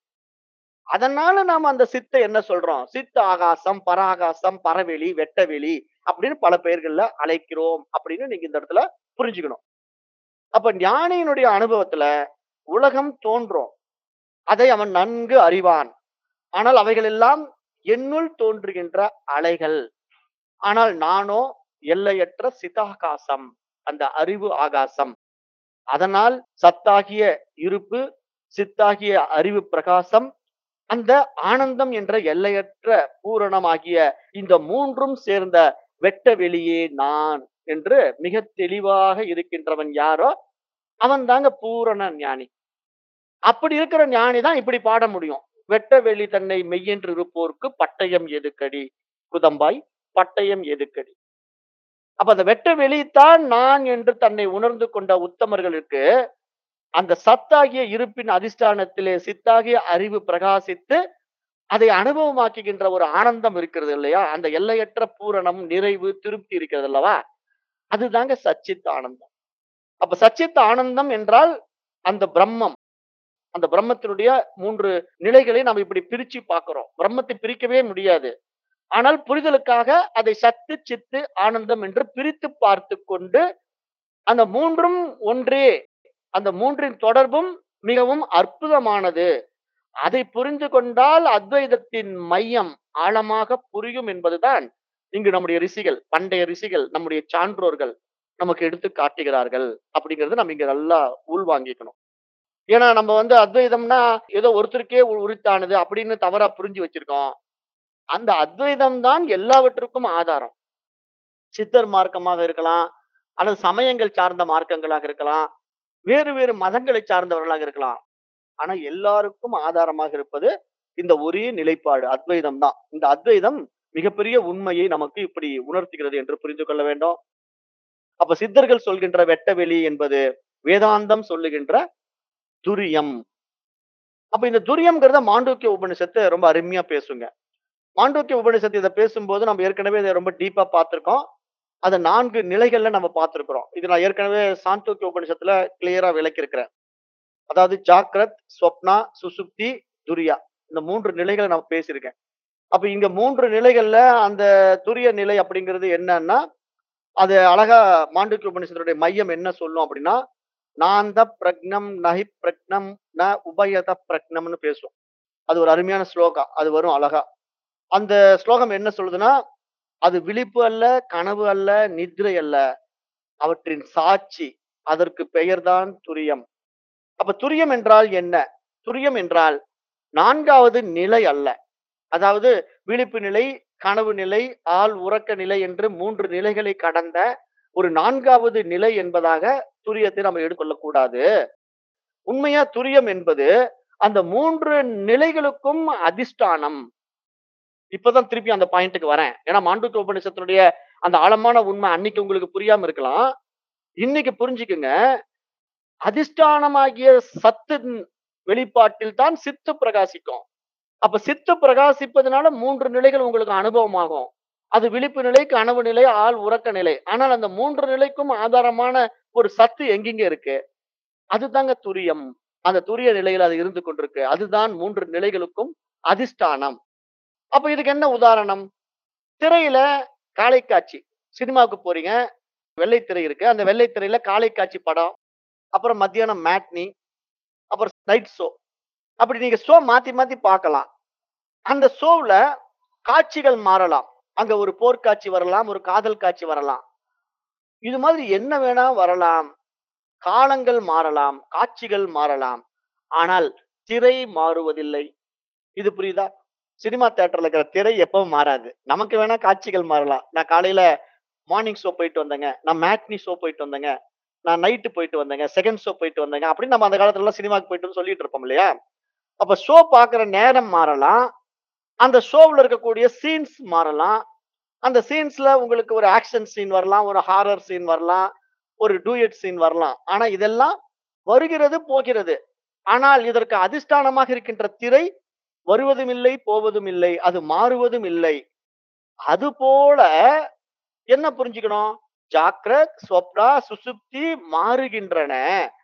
அதனால நாம அந்த சித்தை என்ன சொல்றோம் சித்த ஆகாசம் பராகாசம் பரவெளி வெட்டவெளி அப்படின்னு பல பெயர்கள்ல அழைக்கிறோம் அப்படின்னு நீங்க இந்த இடத்துல புரிஞ்சுக்கணும் அப்ப ஞானியினுடைய அனுபவத்துல உலகம் தோன்றும் அதை அவன் நன்கு அறிவான் ஆனால் அவைகள் எல்லாம் என்னுள் தோன்றுகின்ற அலைகள் ஆனால் நானோ எல்லையற்ற சிதாகாசம் அந்த அறிவு ஆகாசம் அதனால் சத்தாகிய இருப்பு சித்தாகிய அறிவு பிரகாசம் அந்த ஆனந்தம் என்ற எல்லையற்ற பூரணமாகிய இந்த மூன்றும் சேர்ந்த வெட்ட வெளியே நான் என்று மிக தெளிவாக இருக்கின்றவன் யாரோ அவன் தாங்க பூரண ஞானி அப்படி இருக்கிற ஞானி தான் இப்படி பாட முடியும் வெட்ட வெளி தன்னை மெய்யென்று இருப்போருக்கு பட்டயம் எதுக்கடி குதம்பாய் பட்டயம் எதுக்கடி அப்ப அந்த வெட்ட வெளித்தான் நான் என்று தன்னை உணர்ந்து கொண்ட உத்தமர்களுக்கு அந்த சத்தாகிய இருப்பின் அதிஷ்டானத்திலே சித்தாகிய அறிவு பிரகாசித்து அதை அனுபவமாக்குகின்ற ஒரு ஆனந்தம் இருக்கிறது இல்லையா அந்த எல்லையற்ற பூரணம் நிறைவு திருப்தி இருக்கிறது அல்லவா அதுதாங்க சச்சித் ஆனந்தம் அப்ப சச்சித் ஆனந்தம் என்றால் அந்த பிரம்மம் அந்த பிரம்மத்தினுடைய மூன்று நிலைகளை நம்ம இப்படி பிரிச்சு பார்க்கிறோம் பிரம்மத்தை பிரிக்கவே முடியாது ஆனால் புரிதலுக்காக அதை சத்து சித்து ஆனந்தம் என்று பிரித்து பார்த்து கொண்டு அந்த மூன்றும் ஒன்றே அந்த மூன்றின் தொடர்பும் மிகவும் அற்புதமானது அதை புரிந்து கொண்டால் அத்வைதத்தின் மையம் ஆழமாக புரியும் என்பதுதான் இங்கு நம்முடைய ரிஷிகள் பண்டைய ரிஷிகள் நம்முடைய சான்றோர்கள் நமக்கு எடுத்து காட்டுகிறார்கள் அப்படிங்கறது நம்ம இங்க நல்லா உள்வாங்கிக்கணும் ஏன்னா நம்ம வந்து அத்வைதம்னா ஏதோ ஒருத்தருக்கே உ- உரித்தானது அப்படின்னு தவறா புரிஞ்சு வச்சிருக்கோம் அந்த அத்வைதம் தான் எல்லாவற்றுக்கும் ஆதாரம் சித்தர் மார்க்கமாக இருக்கலாம் அல்லது சமயங்கள் சார்ந்த மார்க்கங்களாக இருக்கலாம் வேறு வேறு மதங்களை சார்ந்தவர்களாக இருக்கலாம் ஆனா எல்லாருக்கும் ஆதாரமாக இருப்பது இந்த ஒரே நிலைப்பாடு அத்வைதம் தான் இந்த அத்வைதம் மிகப்பெரிய உண்மையை நமக்கு இப்படி உணர்த்துகிறது என்று புரிந்து கொள்ள வேண்டும் அப்ப சித்தர்கள் சொல்கின்ற வெட்டவெளி என்பது வேதாந்தம் சொல்லுகின்ற துரியம் அப்ப இந்த துரியம்ங்கிறத மாண்டூக்கிய உபனிஷத்து ரொம்ப அருமையா பேசுங்க மாண்டூக்கிய உபனிஷத்து இதை பேசும்போது நம்ம ஏற்கனவே இதை ரொம்ப டீப்பா பார்த்திருக்கோம் அதை நான்கு நிலைகள்ல நம்ம பார்த்திருக்கிறோம் இது நான் ஏற்கனவே சாந்தோக்கிய உபனிஷத்துல கிளியரா விளக்கியிருக்கிறேன் அதாவது ஜாக்ரத் ஸ்வப்னா சுசுப்தி துரியா இந்த மூன்று நிலைகளை நான் பேசியிருக்கேன் அப்ப இங்க மூன்று நிலைகள்ல அந்த துரிய நிலை அப்படிங்கிறது என்னன்னா அது அழகா மாண்டூக்கிய உபனிஷத்துடைய மையம் என்ன சொல்லும் அப்படின்னா நாந்த பிரக்னம் நஹி பிரக்னம் ந உபயத பிரக்னம்னு பேசும் அது ஒரு அருமையான ஸ்லோகம் அது வரும் அழகா அந்த ஸ்லோகம் என்ன சொல்லுதுன்னா அது விழிப்பு அல்ல கனவு அல்ல நித்ரை அல்ல அவற்றின் சாட்சி அதற்கு பெயர்தான் துரியம் அப்ப துரியம் என்றால் என்ன துரியம் என்றால் நான்காவது நிலை அல்ல அதாவது விழிப்பு நிலை கனவு நிலை ஆள் உறக்க நிலை என்று மூன்று நிலைகளை கடந்த ஒரு நான்காவது நிலை என்பதாக துரியத்தை நம்ம எடுத்துக்கொள்ளக் கூடாது உண்மையா துரியம் என்பது அந்த மூன்று நிலைகளுக்கும் அதிஷ்டானம் இப்பதான் திருப்பி அந்த பாயிண்ட்டுக்கு வரேன் ஏன்னா மாண்டூக்க உபநிஷத்தினுடைய அந்த ஆழமான உண்மை அன்னைக்கு உங்களுக்கு புரியாம இருக்கலாம் இன்னைக்கு புரிஞ்சுக்குங்க அதிஷ்டானமாகிய சத்தின் வெளிப்பாட்டில் தான் சித்து பிரகாசிக்கும் அப்ப சித்து பிரகாசிப்பதனால மூன்று நிலைகள் உங்களுக்கு அனுபவமாகும் அது விழிப்பு நிலை கனவு நிலை ஆள் உறக்க நிலை ஆனால் அந்த மூன்று நிலைக்கும் ஆதாரமான ஒரு சத்து எங்கெங்க இருக்கு அதுதாங்க துரியம் அந்த துரிய நிலையில் அது இருந்து கொண்டிருக்கு அதுதான் மூன்று நிலைகளுக்கும் அதிஷ்டானம் அப்ப இதுக்கு என்ன உதாரணம் திரையில காலை காட்சி சினிமாவுக்கு போறீங்க வெள்ளை திரை இருக்கு அந்த வெள்ளை திரையில காலை காட்சி படம் அப்புறம் மத்தியானம் மேட்னி அப்புறம் நைட் ஷோ அப்படி நீங்க ஷோ மாத்தி மாத்தி பார்க்கலாம் அந்த ஷோவுல காட்சிகள் மாறலாம் அங்க ஒரு போர்க்காட்சி வரலாம் ஒரு காதல் காட்சி வரலாம் இது மாதிரி என்ன வேணா வரலாம் காலங்கள் மாறலாம் காட்சிகள் மாறலாம் ஆனால் திரை மாறுவதில்லை இது புரியுதா சினிமா தியேட்டர்ல இருக்கிற திரை எப்பவும் மாறாது நமக்கு வேணா காட்சிகள் மாறலாம் நான் காலையில மார்னிங் ஷோ போயிட்டு வந்தேங்க நான் மேட்னி ஷோ போயிட்டு வந்தேங்க நான் நைட்டு போயிட்டு வந்தேங்க செகண்ட் ஷோ போயிட்டு வந்தேங்க அப்படின்னு நம்ம அந்த காலத்துல எல்லாம் சினிமாக்கு போயிட்டு சொல்லிட்டு இருப்போம் இல்லையா அப்ப ஷோ பாக்குற நேரம் மாறலாம் அந்த ஷோவில் இருக்கக்கூடிய சீன்ஸ் மாறலாம் அந்த சீன்ஸ்ல உங்களுக்கு ஒரு ஆக்ஷன் சீன் வரலாம் ஒரு ஹாரர் சீன் வரலாம் ஒரு டூயட் சீன் வரலாம் ஆனா இதெல்லாம் வருகிறது போகிறது ஆனால் இதற்கு அதிஷ்டானமாக இருக்கின்ற திரை வருவதும் இல்லை போவதும் இல்லை அது மாறுவதும் இல்லை அது போல என்ன புரிஞ்சுக்கணும் ஜாக்கிரத் ஸ்வப்னா சுசுப்தி மாறுகின்றன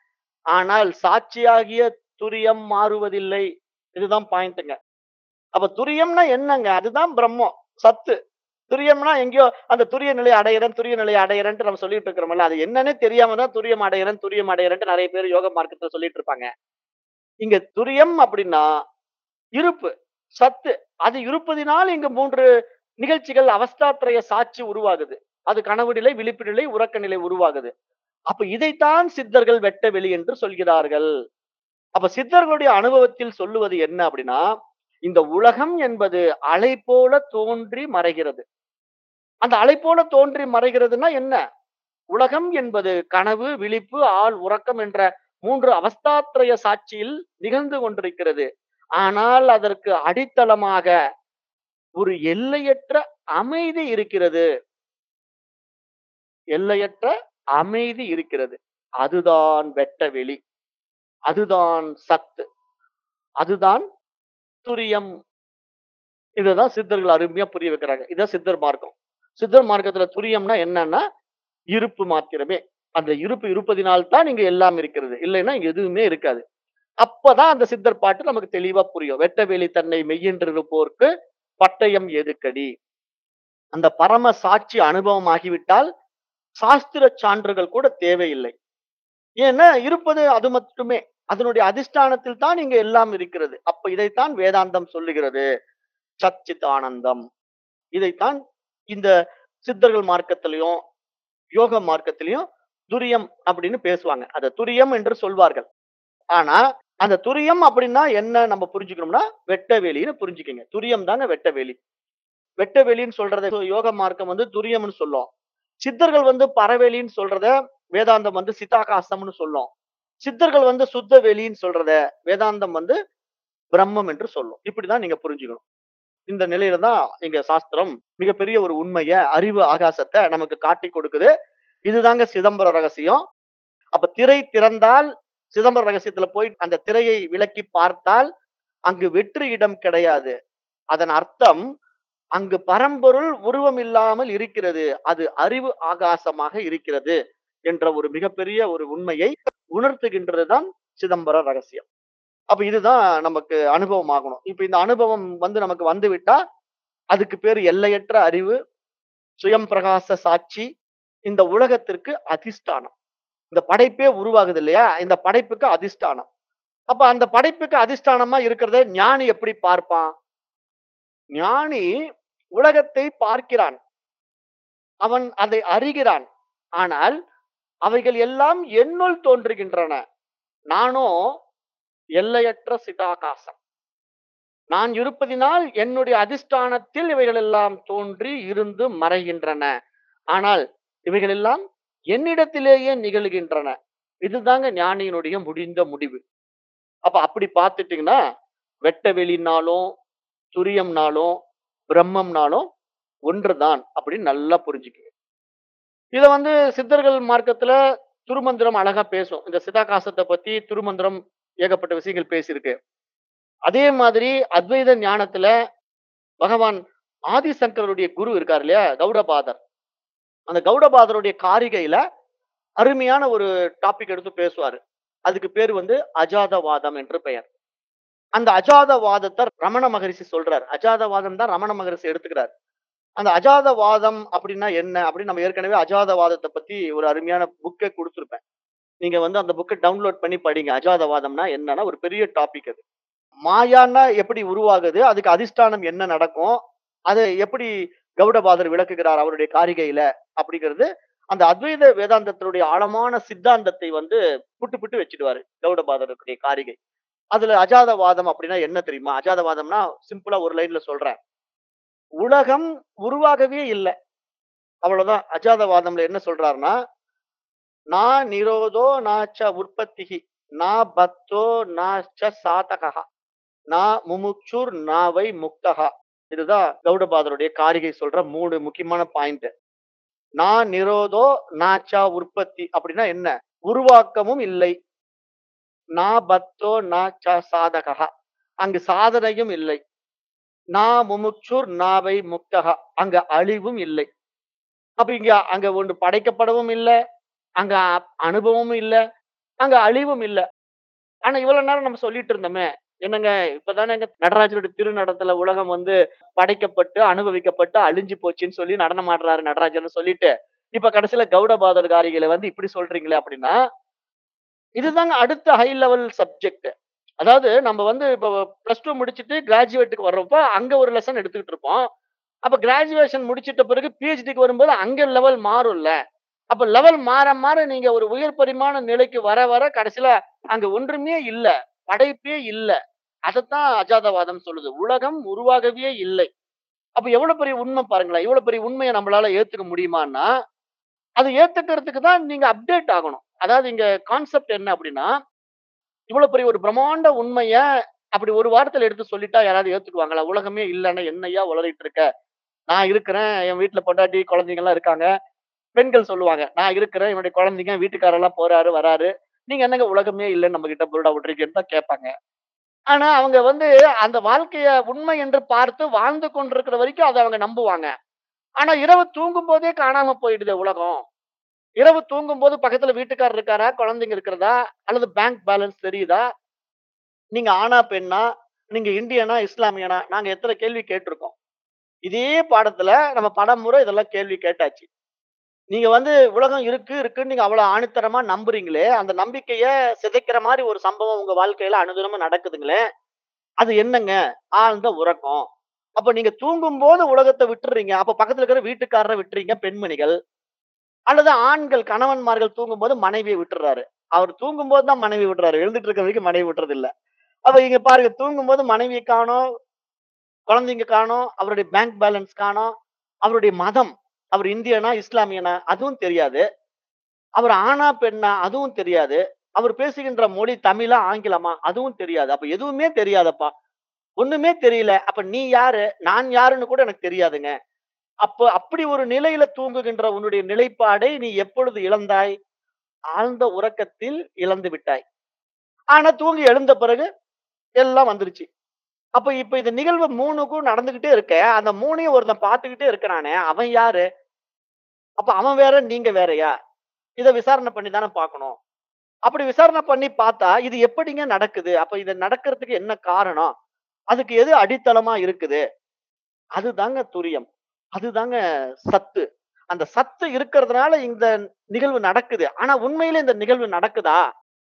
ஆனால் சாட்சியாகிய துரியம் மாறுவதில்லை இதுதான் பாயிண்ட்டுங்க அப்ப துரியம்னா என்னங்க அதுதான் பிரம்மம் சத்து துரியம்னா எங்கேயோ அந்த துரிய நிலை அடையிறேன் துரிய நிலை அடையிறேன்ட்டு நம்ம சொல்லிட்டு இருக்கிறோம்ல அது என்னன்னே தெரியாம தான் துரியம் அடையிறேன் துரியம் அடையிறேன்ட்டு நிறைய பேர் யோக மார்க்கத்துல சொல்லிட்டு இருப்பாங்க இங்க துரியம் அப்படின்னா இருப்பு சத்து அது இருப்பதினால் இங்க மூன்று நிகழ்ச்சிகள் அவஸ்தாத்திரைய சாட்சி உருவாகுது அது கனவு நிலை விழிப்பு நிலை உறக்க நிலை உருவாகுது அப்ப இதைத்தான் சித்தர்கள் வெட்ட வெளி என்று சொல்கிறார்கள் அப்ப சித்தர்களுடைய அனுபவத்தில் சொல்லுவது என்ன அப்படின்னா இந்த உலகம் என்பது அலை போல தோன்றி மறைகிறது அந்த அலை போல தோன்றி மறைகிறதுனா என்ன உலகம் என்பது கனவு விழிப்பு ஆள் உறக்கம் என்ற மூன்று அவஸ்தாத்திரய சாட்சியில் நிகழ்ந்து கொண்டிருக்கிறது ஆனால் அதற்கு அடித்தளமாக ஒரு எல்லையற்ற அமைதி இருக்கிறது எல்லையற்ற அமைதி இருக்கிறது அதுதான் வெட்ட வெளி அதுதான் சத்து அதுதான் துரியம் இதுதான் சித்தர்கள் அருமையா புரிய வைக்கிறாங்க இதான் சித்தர் மார்க்கம் சித்தர் மார்க்கத்துல துரியம்னா என்னன்னா இருப்பு மாத்திரமே அந்த இருப்பு இருப்பதினால் தான் இங்க எல்லாம் இருக்கிறது இல்லைன்னா இங்க எதுவுமே இருக்காது அப்பதான் அந்த சித்தர் பாட்டு நமக்கு தெளிவா புரியும் வெட்டவேலி தன்னை மெய்யென்றிருப்போர்க்கு பட்டயம் எதுக்கடி அந்த பரம சாட்சி அனுபவம் ஆகிவிட்டால் சாஸ்திர சான்றுகள் கூட தேவையில்லை ஏன்னா இருப்பது அது மட்டுமே அதனுடைய அதிஷ்டானத்தில் தான் இங்க எல்லாம் இருக்கிறது அப்ப இதைத்தான் வேதாந்தம் சொல்லுகிறது சச்சித் ஆனந்தம் இதைத்தான் இந்த சித்தர்கள் மார்க்கத்திலையும் யோக மார்க்கத்திலையும் துரியம் அப்படின்னு பேசுவாங்க அத துரியம் என்று சொல்வார்கள் ஆனா அந்த துரியம் அப்படின்னா என்ன நம்ம புரிஞ்சுக்கணும்னா வெட்ட வெளின்னு புரிஞ்சுக்கங்க துரியம் தாங்க வெட்ட வெளி வெட்ட வெளின்னு சொல்றத யோக மார்க்கம் வந்து துரியம்னு சொல்லும் சித்தர்கள் வந்து பரவெளின்னு சொல்றத வேதாந்தம் வந்து சித்தாகாசம்னு சொல்லும் சித்தர்கள் வந்து சுத்த வெளின்னு சொல்றத வேதாந்தம் வந்து பிரம்மம் என்று சொல்லும் இப்படிதான் நீங்க புரிஞ்சுக்கணும் இந்த நிலையில தான் எங்க சாஸ்திரம் மிகப்பெரிய ஒரு உண்மைய அறிவு ஆகாசத்தை நமக்கு காட்டி கொடுக்குது இதுதாங்க சிதம்பர ரகசியம் அப்ப திரை திறந்தால் சிதம்பர ரகசியத்துல போய் அந்த திரையை விலக்கி பார்த்தால் அங்கு வெற்று இடம் கிடையாது அதன் அர்த்தம் அங்கு பரம்பொருள் உருவம் இல்லாமல் இருக்கிறது அது அறிவு ஆகாசமாக இருக்கிறது என்ற ஒரு மிகப்பெரிய ஒரு உண்மையை உணர்த்துகின்றதுதான் சிதம்பர ரகசியம் அப்ப இதுதான் நமக்கு அனுபவம் ஆகணும் இப்ப இந்த அனுபவம் வந்து நமக்கு வந்து விட்டா அதுக்கு பேர் எல்லையற்ற அறிவு சுயம் பிரகாச சாட்சி இந்த உலகத்திற்கு அதிஷ்டானம் இந்த படைப்பே உருவாகுது இல்லையா இந்த படைப்புக்கு அதிஷ்டானம் அப்ப அந்த படைப்புக்கு அதிஷ்டானமா இருக்கிறத ஞானி எப்படி பார்ப்பான் ஞானி உலகத்தை பார்க்கிறான் அவன் அதை அறிகிறான் ஆனால் அவைகள் எல்லாம் என்னுள் தோன்றுகின்றன நானோ எல்லையற்ற சிதாகாசம் நான் இருப்பதினால் என்னுடைய அதிஷ்டானத்தில் இவைகள் எல்லாம் தோன்றி இருந்து மறைகின்றன ஆனால் இவைகள் எல்லாம் என்னிடத்திலேயே நிகழ்கின்றன இதுதாங்க ஞானியினுடைய முடிந்த முடிவு அப்ப அப்படி பார்த்துட்டீங்கன்னா வெட்ட வெளினாலும் துரியம்னாலும் பிரம்மம்னாலும் ஒன்றுதான் அப்படின்னு நல்லா புரிஞ்சுக்குங்க இத வந்து சித்தர்கள் மார்க்கத்துல துருமந்திரம் அழகா பேசும் இந்த சிதாகாசத்தை பத்தி துருமந்திரம் ஏகப்பட்ட விஷயங்கள் பேசியிருக்கு அதே மாதிரி அத்வைத ஞானத்துல பகவான் ஆதிசங்கருடைய குரு இருக்கார் இல்லையா கௌடபாதர் அந்த கௌடபாதருடைய காரிகையில அருமையான ஒரு டாபிக் எடுத்து பேசுவாரு அதுக்கு பேர் வந்து அஜாதவாதம் என்று பெயர் அந்த அஜாதவாதத்தை ரமண மகரிஷி சொல்றார் அஜாதவாதம் தான் ரமண மகரிஷி எடுத்துக்கிறார் அந்த அஜாதவாதம் அப்படின்னா என்ன அப்படின்னு நம்ம ஏற்கனவே அஜாதவாதத்தை பத்தி ஒரு அருமையான புக்கை கொடுத்துருப்பேன் நீங்க வந்து அந்த புக்கை டவுன்லோட் பண்ணி படிங்க அஜாதவாதம்னா என்னன்னா ஒரு பெரிய டாபிக் அது மாயான்னா எப்படி உருவாகுது அதுக்கு அதிஷ்டானம் என்ன நடக்கும் அதை எப்படி கௌடபாதர் விளக்குகிறார் அவருடைய காரிகையில அப்படிங்கிறது அந்த அத்வைத வேதாந்தத்தினுடைய ஆழமான சித்தாந்தத்தை வந்து புட்டு புட்டு வச்சிடுவாரு கௌடபாதருடைய காரிகை அதுல அஜாதவாதம் அப்படின்னா என்ன தெரியுமா அஜாதவாதம்னா சிம்பிளா ஒரு லைன்ல சொல்றேன் உலகம் உருவாகவே இல்லை அவ்வளவுதான் அஜாதவாதம்ல என்ன சொல்றாருன்னா நான் நிரோதோ நாச்ச உற்பத்திகி நா பத்தோ நாச்ச சாதகா நா முமுட்சுர் நாவை முக்தகா இதுதான் கௌடபாதருடைய காரிகை சொல்ற மூணு முக்கியமான பாயிண்ட் நான் நிரோதோ நாச்சா உற்பத்தி அப்படின்னா என்ன உருவாக்கமும் இல்லை நா பத்தோ நாச்சா சாதகா அங்கு சாதனையும் இல்லை நா முமுட்சுர் நாவை முக்தகா அங்க அழிவும் இல்லை அப்ப இங்க அங்க ஒன்று படைக்கப்படவும் இல்லை அங்க அ- அனுபவமும் இல்லை அங்க அழிவும் இல்லை ஆனா இவ்வளவு நேரம் நம்ம சொல்லிட்டு இருந்தோமே என்னங்க இப்பதானே எங்க நடராஜருடைய திருநடத்துல உலகம் வந்து படைக்கப்பட்டு அனுபவிக்கப்பட்டு அழிஞ்சு போச்சுன்னு சொல்லி நடனம் ஆடுறாரு நடராஜர்னு சொல்லிட்டு இப்ப கடைசியில கௌடபாதர் காரிகளை வந்து இப்படி சொல்றீங்களே அப்படின்னா இதுதாங்க அடுத்த ஹை லெவல் சப்ஜெக்ட் அதாவது நம்ம வந்து இப்போ பிளஸ் டூ முடிச்சுட்டு கிராஜுவேட்டுக்கு வர்றப்போ அங்க ஒரு லெசன் எடுத்துக்கிட்டு இருப்போம் அப்ப கிராஜுவேஷன் முடிச்சிட்ட பிறகு பிஹெச்டிக்கு வரும்போது அங்க லெவல் மாறும்ல அப்ப லெவல் மாற மாற நீங்க ஒரு உயர் பரிமாண நிலைக்கு வர வர கடைசியில அங்க ஒன்றுமே இல்ல படைப்பே இல்ல அதைத்தான் அஜாதவாதம் சொல்லுது உலகம் உருவாகவே இல்லை அப்ப எவ்வளவு பெரிய உண்மை பாருங்களேன் இவ்வளவு பெரிய உண்மையை நம்மளால ஏத்துக்க முடியுமான்னா அது ஏத்துக்கிறதுக்கு தான் நீங்க அப்டேட் ஆகணும் அதாவது இங்க கான்செப்ட் என்ன அப்படின்னா இவ்வளவு பெரிய ஒரு பிரம்மாண்ட உண்மைய அப்படி ஒரு வாரத்துல எடுத்து சொல்லிட்டா யாராவது ஏத்துக்குவாங்களா உலகமே இல்லைன்னா என்னையா உளறிட்டு இருக்க நான் இருக்கிறேன் என் வீட்டுல பொண்டாட்டி குழந்தைங்க எல்லாம் இருக்காங்க பெண்கள் சொல்லுவாங்க நான் இருக்கிறேன் என்னுடைய குழந்தைங்க வீட்டுக்காரெல்லாம் போறாரு வராரு நீங்க என்னங்க உலகமே இல்லைன்னு நம்ம கிட்ட புருடா விட்டுருக்கேன்னு தான் கேட்பாங்க ஆனா அவங்க வந்து அந்த வாழ்க்கைய உண்மை என்று பார்த்து வாழ்ந்து கொண்டிருக்கிற வரைக்கும் அதை அவங்க நம்புவாங்க ஆனா இரவு தூங்கும் போதே காணாம போயிடுது உலகம் இரவு தூங்கும் போது பக்கத்துல வீட்டுக்காரர் இருக்காரா குழந்தைங்க இருக்கிறதா அல்லது பேங்க் பேலன்ஸ் தெரியுதா நீங்க ஆணா பெண்ணா நீங்க இந்தியனா இஸ்லாமியனா நாங்க எத்தனை கேள்வி கேட்டிருக்கோம் இதே பாடத்துல நம்ம படம் முறை இதெல்லாம் கேள்வி கேட்டாச்சு நீங்க வந்து உலகம் இருக்கு இருக்குன்னு நீங்க அவ்வளவு ஆணித்தரமா நம்புறீங்களே அந்த நம்பிக்கைய சிதைக்கிற மாதிரி ஒரு சம்பவம் உங்க வாழ்க்கையில அனுதினமும் நடக்குதுங்களே அது என்னங்க ஆழ்ந்த உறக்கம் அப்ப நீங்க தூங்கும் போது உலகத்தை விட்டுறீங்க அப்ப பக்கத்துல இருக்கிற வீட்டுக்காரரை விட்டுறீங்க பெண்மணிகள் அல்லது ஆண்கள் கணவன்மார்கள் தூங்கும் போது மனைவியை விட்டுறாரு அவர் தூங்கும் போது தான் மனைவி விட்டுறாரு எழுந்துட்டு இருக்க வரைக்கும் மனைவி விட்டுறது இல்ல அப்ப இங்க பாருங்க தூங்கும் போது மனைவியை காணோம் குழந்தைங்க காணோம் அவருடைய பேங்க் பேலன்ஸ் காணோம் அவருடைய மதம் அவர் இந்தியனா இஸ்லாமியனா அதுவும் தெரியாது அவர் ஆணா பெண்ணா அதுவும் தெரியாது அவர் பேசுகின்ற மொழி தமிழா ஆங்கிலமா அதுவும் தெரியாது அப்ப எதுவுமே தெரியாதப்பா ஒண்ணுமே தெரியல அப்ப நீ யாரு நான் யாருன்னு கூட எனக்கு தெரியாதுங்க அப்போ அப்படி ஒரு நிலையில தூங்குகின்ற உன்னுடைய நிலைப்பாடை நீ எப்பொழுது இழந்தாய் ஆழ்ந்த உறக்கத்தில் இழந்து விட்டாய் ஆனா தூங்கி எழுந்த பிறகு எல்லாம் வந்துருச்சு அப்ப இப்ப இந்த நிகழ்வு மூணுக்கும் நடந்துகிட்டே இருக்க அந்த மூணையும் ஒருத்தன் பார்த்துக்கிட்டே இருக்கிறானே அவன் யாரு அப்ப அவன் வேற நீங்க வேறயா இத விசாரணை பண்ணி தானே பார்க்கணும் அப்படி விசாரணை பண்ணி பார்த்தா இது எப்படிங்க நடக்குது அப்ப இது நடக்கிறதுக்கு என்ன காரணம் அதுக்கு எது அடித்தளமா இருக்குது அதுதாங்க துரியம் அதுதாங்க சத்து அந்த சத்து இருக்கிறதுனால இந்த நிகழ்வு நடக்குது ஆனா உண்மையில இந்த நிகழ்வு நடக்குதா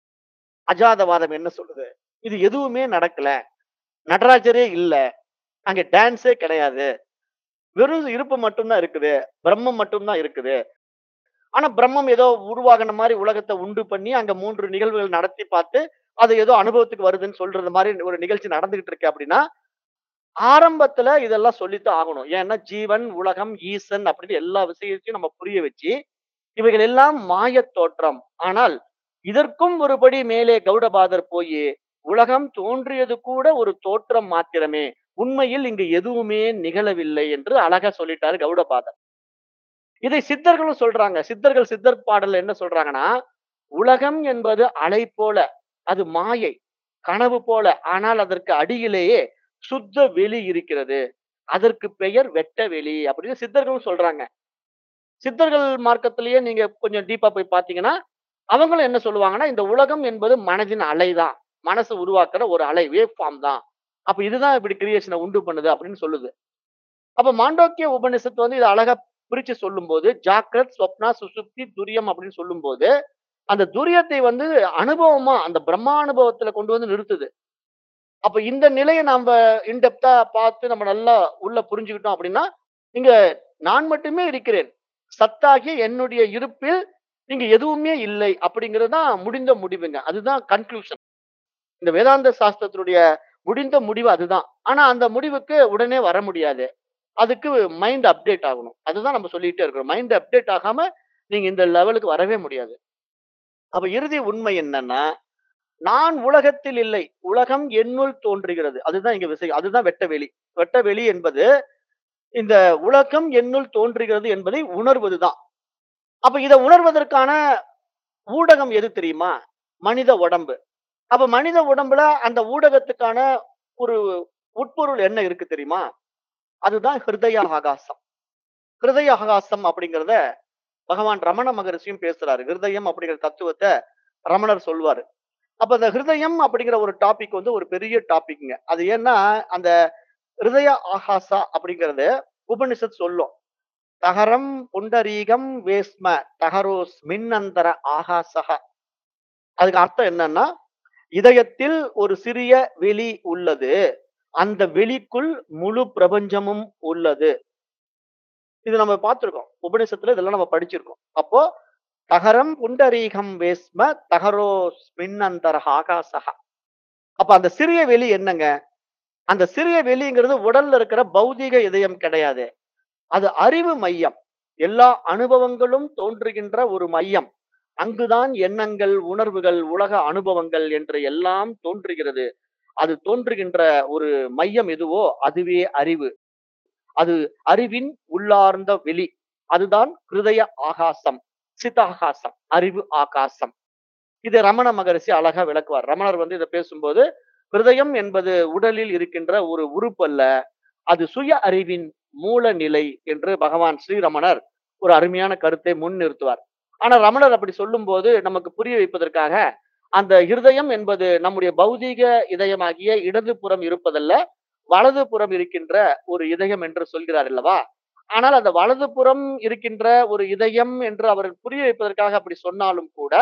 அஜாதவாதம் என்ன சொல்லுது இது எதுவுமே நடக்கல நடராஜரே இல்ல அங்க டான்ஸே கிடையாது வெறும் இருப்பு மட்டும்தான் இருக்குது பிரம்மம் மட்டும்தான் இருக்குது ஆனா பிரம்மம் ஏதோ உருவாகின மாதிரி உலகத்தை உண்டு பண்ணி அங்க மூன்று நிகழ்வுகள் நடத்தி பார்த்து அது ஏதோ அனுபவத்துக்கு வருதுன்னு சொல்றது மாதிரி ஒரு நிகழ்ச்சி நடந்துகிட்டு இருக்கு அப்படின்னா ஆரம்பத்துல இதெல்லாம் சொல்லித்தான் ஆகணும் ஏன்னா ஜீவன் உலகம் ஈசன் அப்படின்னு எல்லா விஷயத்தையும் நம்ம புரிய வச்சு இவைகள் எல்லாம் மாயத் தோற்றம் ஆனால் இதற்கும் ஒருபடி மேலே கௌடபாதர் போய் உலகம் தோன்றியது கூட ஒரு தோற்றம் மாத்திரமே உண்மையில் இங்கு எதுவுமே நிகழவில்லை என்று அழகா சொல்லிட்டாரு கௌடபாதர் இதை சித்தர்களும் சொல்றாங்க சித்தர்கள் சித்தர் பாடல்ல என்ன சொல்றாங்கன்னா உலகம் என்பது அலை போல அது மாயை கனவு போல ஆனால் அதற்கு அடியிலேயே சுத்த வெளி இருக்கிறது அதற்கு பெயர் வெட்ட வெளி அப்படின்னு சித்தர்களும் சொல்றாங்க சித்தர்கள் மார்க்கத்திலேயே நீங்க கொஞ்சம் டீப்பா போய் பாத்தீங்கன்னா அவங்களும் என்ன சொல்லுவாங்கன்னா இந்த உலகம் என்பது மனதின் அலைதான் மனசு உருவாக்குற ஒரு அலை வேவ் ஃபார்ம் தான் அப்ப இதுதான் இப்படி கிரியேஷனை உண்டு பண்ணுது அப்படின்னு சொல்லுது அப்ப மாண்டோக்கிய உபனிஷத்து வந்து இதை அழகா பிரிச்சு சொல்லும்போது ஜாக்கிரத் ஸ்வப்னா சுசுப்தி துரியம் அப்படின்னு சொல்லும்போது அந்த துரியத்தை வந்து அனுபவமா அந்த பிரம்மானுபவத்துல கொண்டு வந்து நிறுத்துது அப்ப இந்த நிலையை நாம இன்டெப்தா பார்த்து நம்ம நல்லா உள்ள புரிஞ்சுக்கிட்டோம் அப்படின்னா இங்க நான் மட்டுமே இருக்கிறேன் சத்தாகிய என்னுடைய இருப்பில் இங்க எதுவுமே இல்லை அப்படிங்கிறது தான் முடிந்த முடிவுங்க அதுதான் கன்க்ளூஷன் இந்த வேதாந்த சாஸ்திரத்தினுடைய முடிந்த முடிவு அதுதான் ஆனா அந்த முடிவுக்கு உடனே வர முடியாது அதுக்கு மைண்ட் அப்டேட் ஆகணும் அதுதான் நம்ம சொல்லிட்டே இருக்கிறோம் மைண்ட் அப்டேட் ஆகாம நீங்க இந்த லெவலுக்கு வரவே முடியாது அப்ப இறுதி உண்மை என்னன்னா நான் உலகத்தில் இல்லை உலகம் என்னுள் தோன்றுகிறது அதுதான் இங்க விஷயம் அதுதான் வெட்ட வெளி வெட்ட வெளி என்பது இந்த உலகம் என்னுள் தோன்றுகிறது என்பதை உணர்வதுதான் அப்ப இதை உணர்வதற்கான ஊடகம் எது தெரியுமா மனித உடம்பு அப்ப மனித உடம்புல அந்த ஊடகத்துக்கான ஒரு உட்பொருள் என்ன இருக்கு தெரியுமா அதுதான் ஹிருதய ஆகாசம் ஹிருதய ஆகாசம் அப்படிங்கிறத பகவான் ரமண மகரிஷியும் பேசுறாரு ஹிருதயம் அப்படிங்கிற தத்துவத்தை ரமணர் சொல்வாரு அப்ப அந்த ஹிருதயம் அப்படிங்கிற ஒரு டாபிக் வந்து ஒரு பெரிய டாபிக்ங்க அது ஏன்னா அந்த ஹிருதய ஆகாசா அப்படிங்கிறது உபனிஷத் சொல்லும் தகரம் புண்டரீகம் வேஸ்ம தகரோஸ் மின்னந்தர ஆகாசக அதுக்கு அர்த்தம் என்னன்னா இதயத்தில் ஒரு சிறிய வெளி உள்ளது அந்த வெளிக்குள் முழு பிரபஞ்சமும் உள்ளது இது நம்ம பார்த்திருக்கோம் உபனிஷத்துல இதெல்லாம் நம்ம படிச்சிருக்கோம் அப்போ தகரம் புண்டரீகம் வேஸ்ம தகரோ மின்னந்தர ஆகாசக அப்ப அந்த சிறிய வெளி என்னங்க அந்த சிறிய வெளிங்கிறது உடல்ல இருக்கிற பௌதிக இதயம் கிடையாது அது அறிவு மையம் எல்லா அனுபவங்களும் தோன்றுகின்ற ஒரு மையம் அங்குதான் எண்ணங்கள் உணர்வுகள் உலக அனுபவங்கள் என்று எல்லாம் தோன்றுகிறது அது தோன்றுகின்ற ஒரு மையம் எதுவோ அதுவே அறிவு அது அறிவின் உள்ளார்ந்த வெளி அதுதான் ஹிருதய ஆகாசம் சிதாகாசம் அறிவு ஆகாசம் இதை ரமண மகரிஷி அழகா விளக்குவார் ரமணர் வந்து இதை பேசும்போது ஹிருதயம் என்பது உடலில் இருக்கின்ற ஒரு உறுப்பு அல்ல அது சுய அறிவின் மூல நிலை என்று பகவான் ஸ்ரீரமணர் ஒரு அருமையான கருத்தை முன்னிறுத்துவார் ஆனா ரமணர் அப்படி சொல்லும்போது நமக்கு புரிய வைப்பதற்காக அந்த இருதயம் என்பது நம்முடைய பௌதீக இதயமாகிய இடது புறம் இருப்பதல்ல வலது புறம் இருக்கின்ற ஒரு இதயம் என்று சொல்கிறார் அல்லவா ஆனால் அந்த வலதுபுறம் இருக்கின்ற ஒரு இதயம் என்று அவர் புரிய வைப்பதற்காக அப்படி சொன்னாலும் கூட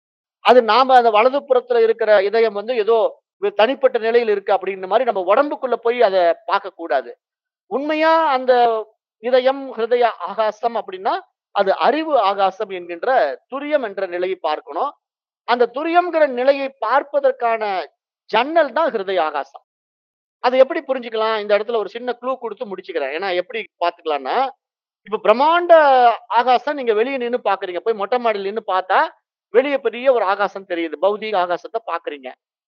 அது நாம அந்த வலதுபுறத்துல இருக்கிற இதயம் வந்து ஏதோ ஒரு தனிப்பட்ட நிலையில் இருக்கு அப்படின்ற மாதிரி நம்ம உடம்புக்குள்ள போய் அதை பார்க்க கூடாது உண்மையா அந்த இதயம் ஹிருதய ஆகாசம் அப்படின்னா அது அறிவு ஆகாசம் என்கின்ற துரியம் என்ற நிலையை பார்க்கணும் அந்த துரியம்ங்கிற நிலையை பார்ப்பதற்கான ஜன்னல் தான் ஹிருதய ஆகாசம் அது எப்படி புரிஞ்சுக்கலாம் இந்த இடத்துல ஒரு சின்ன க்ளூ கொடுத்து முடிச்சுக்கிறேன் ஏன்னா எப்படி பாத்துக்கலாம்னா இப்ப பிரம்மாண்ட ஆகாசம் நீங்க வெளியே நின்னு பாக்குறீங்க போய் மொட்டை மாடியில் நின்னு பார்த்தா வெளியே பெரிய ஒரு ஆகாசம் தெரியுது பௌதிக ஆகாசத்தை பாக்குறீங்க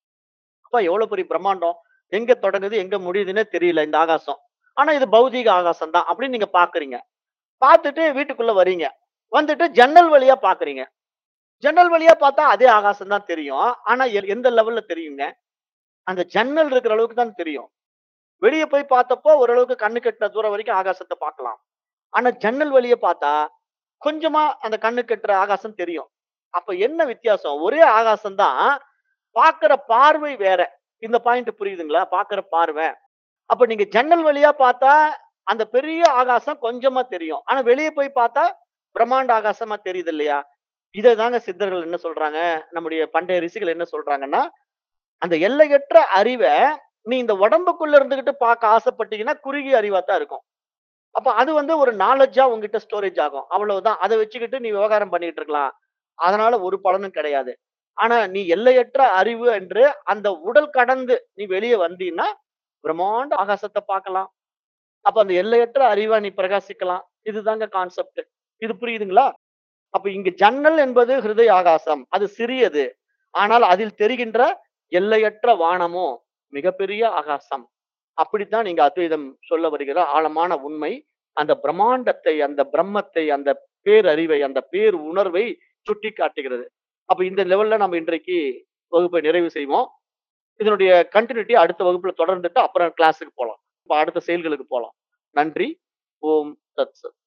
அப்ப எவ்வளவு பெரிய பிரம்மாண்டம் எங்க தொடங்குது எங்க முடியுதுன்னே தெரியல இந்த ஆகாசம் ஆனா இது பௌதிக ஆகாசம் தான் அப்படின்னு நீங்க பாக்குறீங்க பார்த்துட்டு வீட்டுக்குள்ள வரீங்க வந்துட்டு ஜன்னல் வழியா பாக்குறீங்க ஜன்னல் வழியா பார்த்தா அதே ஆகாசம் தான் தெரியும் ஆனா எ- எந்த லெவல்ல தெரியுங்க அந்த ஜன்னல் இருக்கிற அளவுக்கு தான் தெரியும் வெளியே போய் பார்த்தப்போ ஓரளவுக்கு கண்ணு கெட்டின தூரம் வரைக்கும் ஆகாசத்தை பார்க்கலாம் ஆனா ஜன்னல் வழியே பார்த்தா கொஞ்சமா அந்த கண்ணு கெட்டுற ஆகாசம் தெரியும் அப்ப என்ன வித்தியாசம் ஒரே ஆகாசம் தான் பாக்குற பார்வை வேற இந்த பாயிண்ட் புரியுதுங்களா பாக்குற பார்வை அப்ப நீங்க ஜன்னல் வழியா பார்த்தா அந்த பெரிய ஆகாசம் கொஞ்சமா தெரியும் ஆனா வெளியே போய் பார்த்தா பிரம்மாண்ட ஆகாசமா தெரியுது இல்லையா இதை தாங்க சித்தர்கள் என்ன சொல்றாங்க நம்முடைய பண்டைய ரிஷிகள் என்ன சொல்றாங்கன்னா அந்த எல்லையற்ற அறிவை நீ இந்த உடம்புக்குள்ள இருந்துகிட்டு பார்க்க ஆசைப்பட்டீங்கன்னா குறுகிய அறிவா தான் இருக்கும் அப்ப அது வந்து ஒரு நாலேஜா உங்ககிட்ட ஸ்டோரேஜ் ஆகும் அவ்வளவுதான் அதை வச்சுக்கிட்டு நீ விவகாரம் பண்ணிட்டு இருக்கலாம் அதனால ஒரு பலனும் கிடையாது ஆனா நீ எல்லையற்ற அறிவு என்று அந்த உடல் கடந்து நீ வெளியே வந்தீன்னா பிரம்மாண்ட ஆகாசத்தை பார்க்கலாம் அப்ப அந்த எல்லையற்ற அறிவா நீ பிரகாசிக்கலாம் இதுதாங்க கான்செப்ட் இது புரியுதுங்களா அப்ப இங்க ஜன்னல் என்பது ஹிருதய ஆகாசம் அது சிறியது ஆனால் அதில் தெரிகின்ற எல்லையற்ற வானமோ மிகப்பெரிய ஆகாசம் அப்படித்தான் நீங்க அத்வைதம் சொல்ல வருகிற ஆழமான உண்மை அந்த பிரம்மாண்டத்தை அந்த பிரம்மத்தை அந்த பேரறிவை அந்த பேர் உணர்வை சுட்டி காட்டுகிறது அப்ப இந்த லெவல்ல நம்ம இன்றைக்கு வகுப்பை நிறைவு செய்வோம் இதனுடைய கண்டினியூட்டி அடுத்த வகுப்புல தொடர்ந்துட்டு அப்புறம் கிளாஸுக்கு போலாம் இப்ப அடுத்த செயல்களுக்கு போலாம் நன்றி ஓம் தத் சத்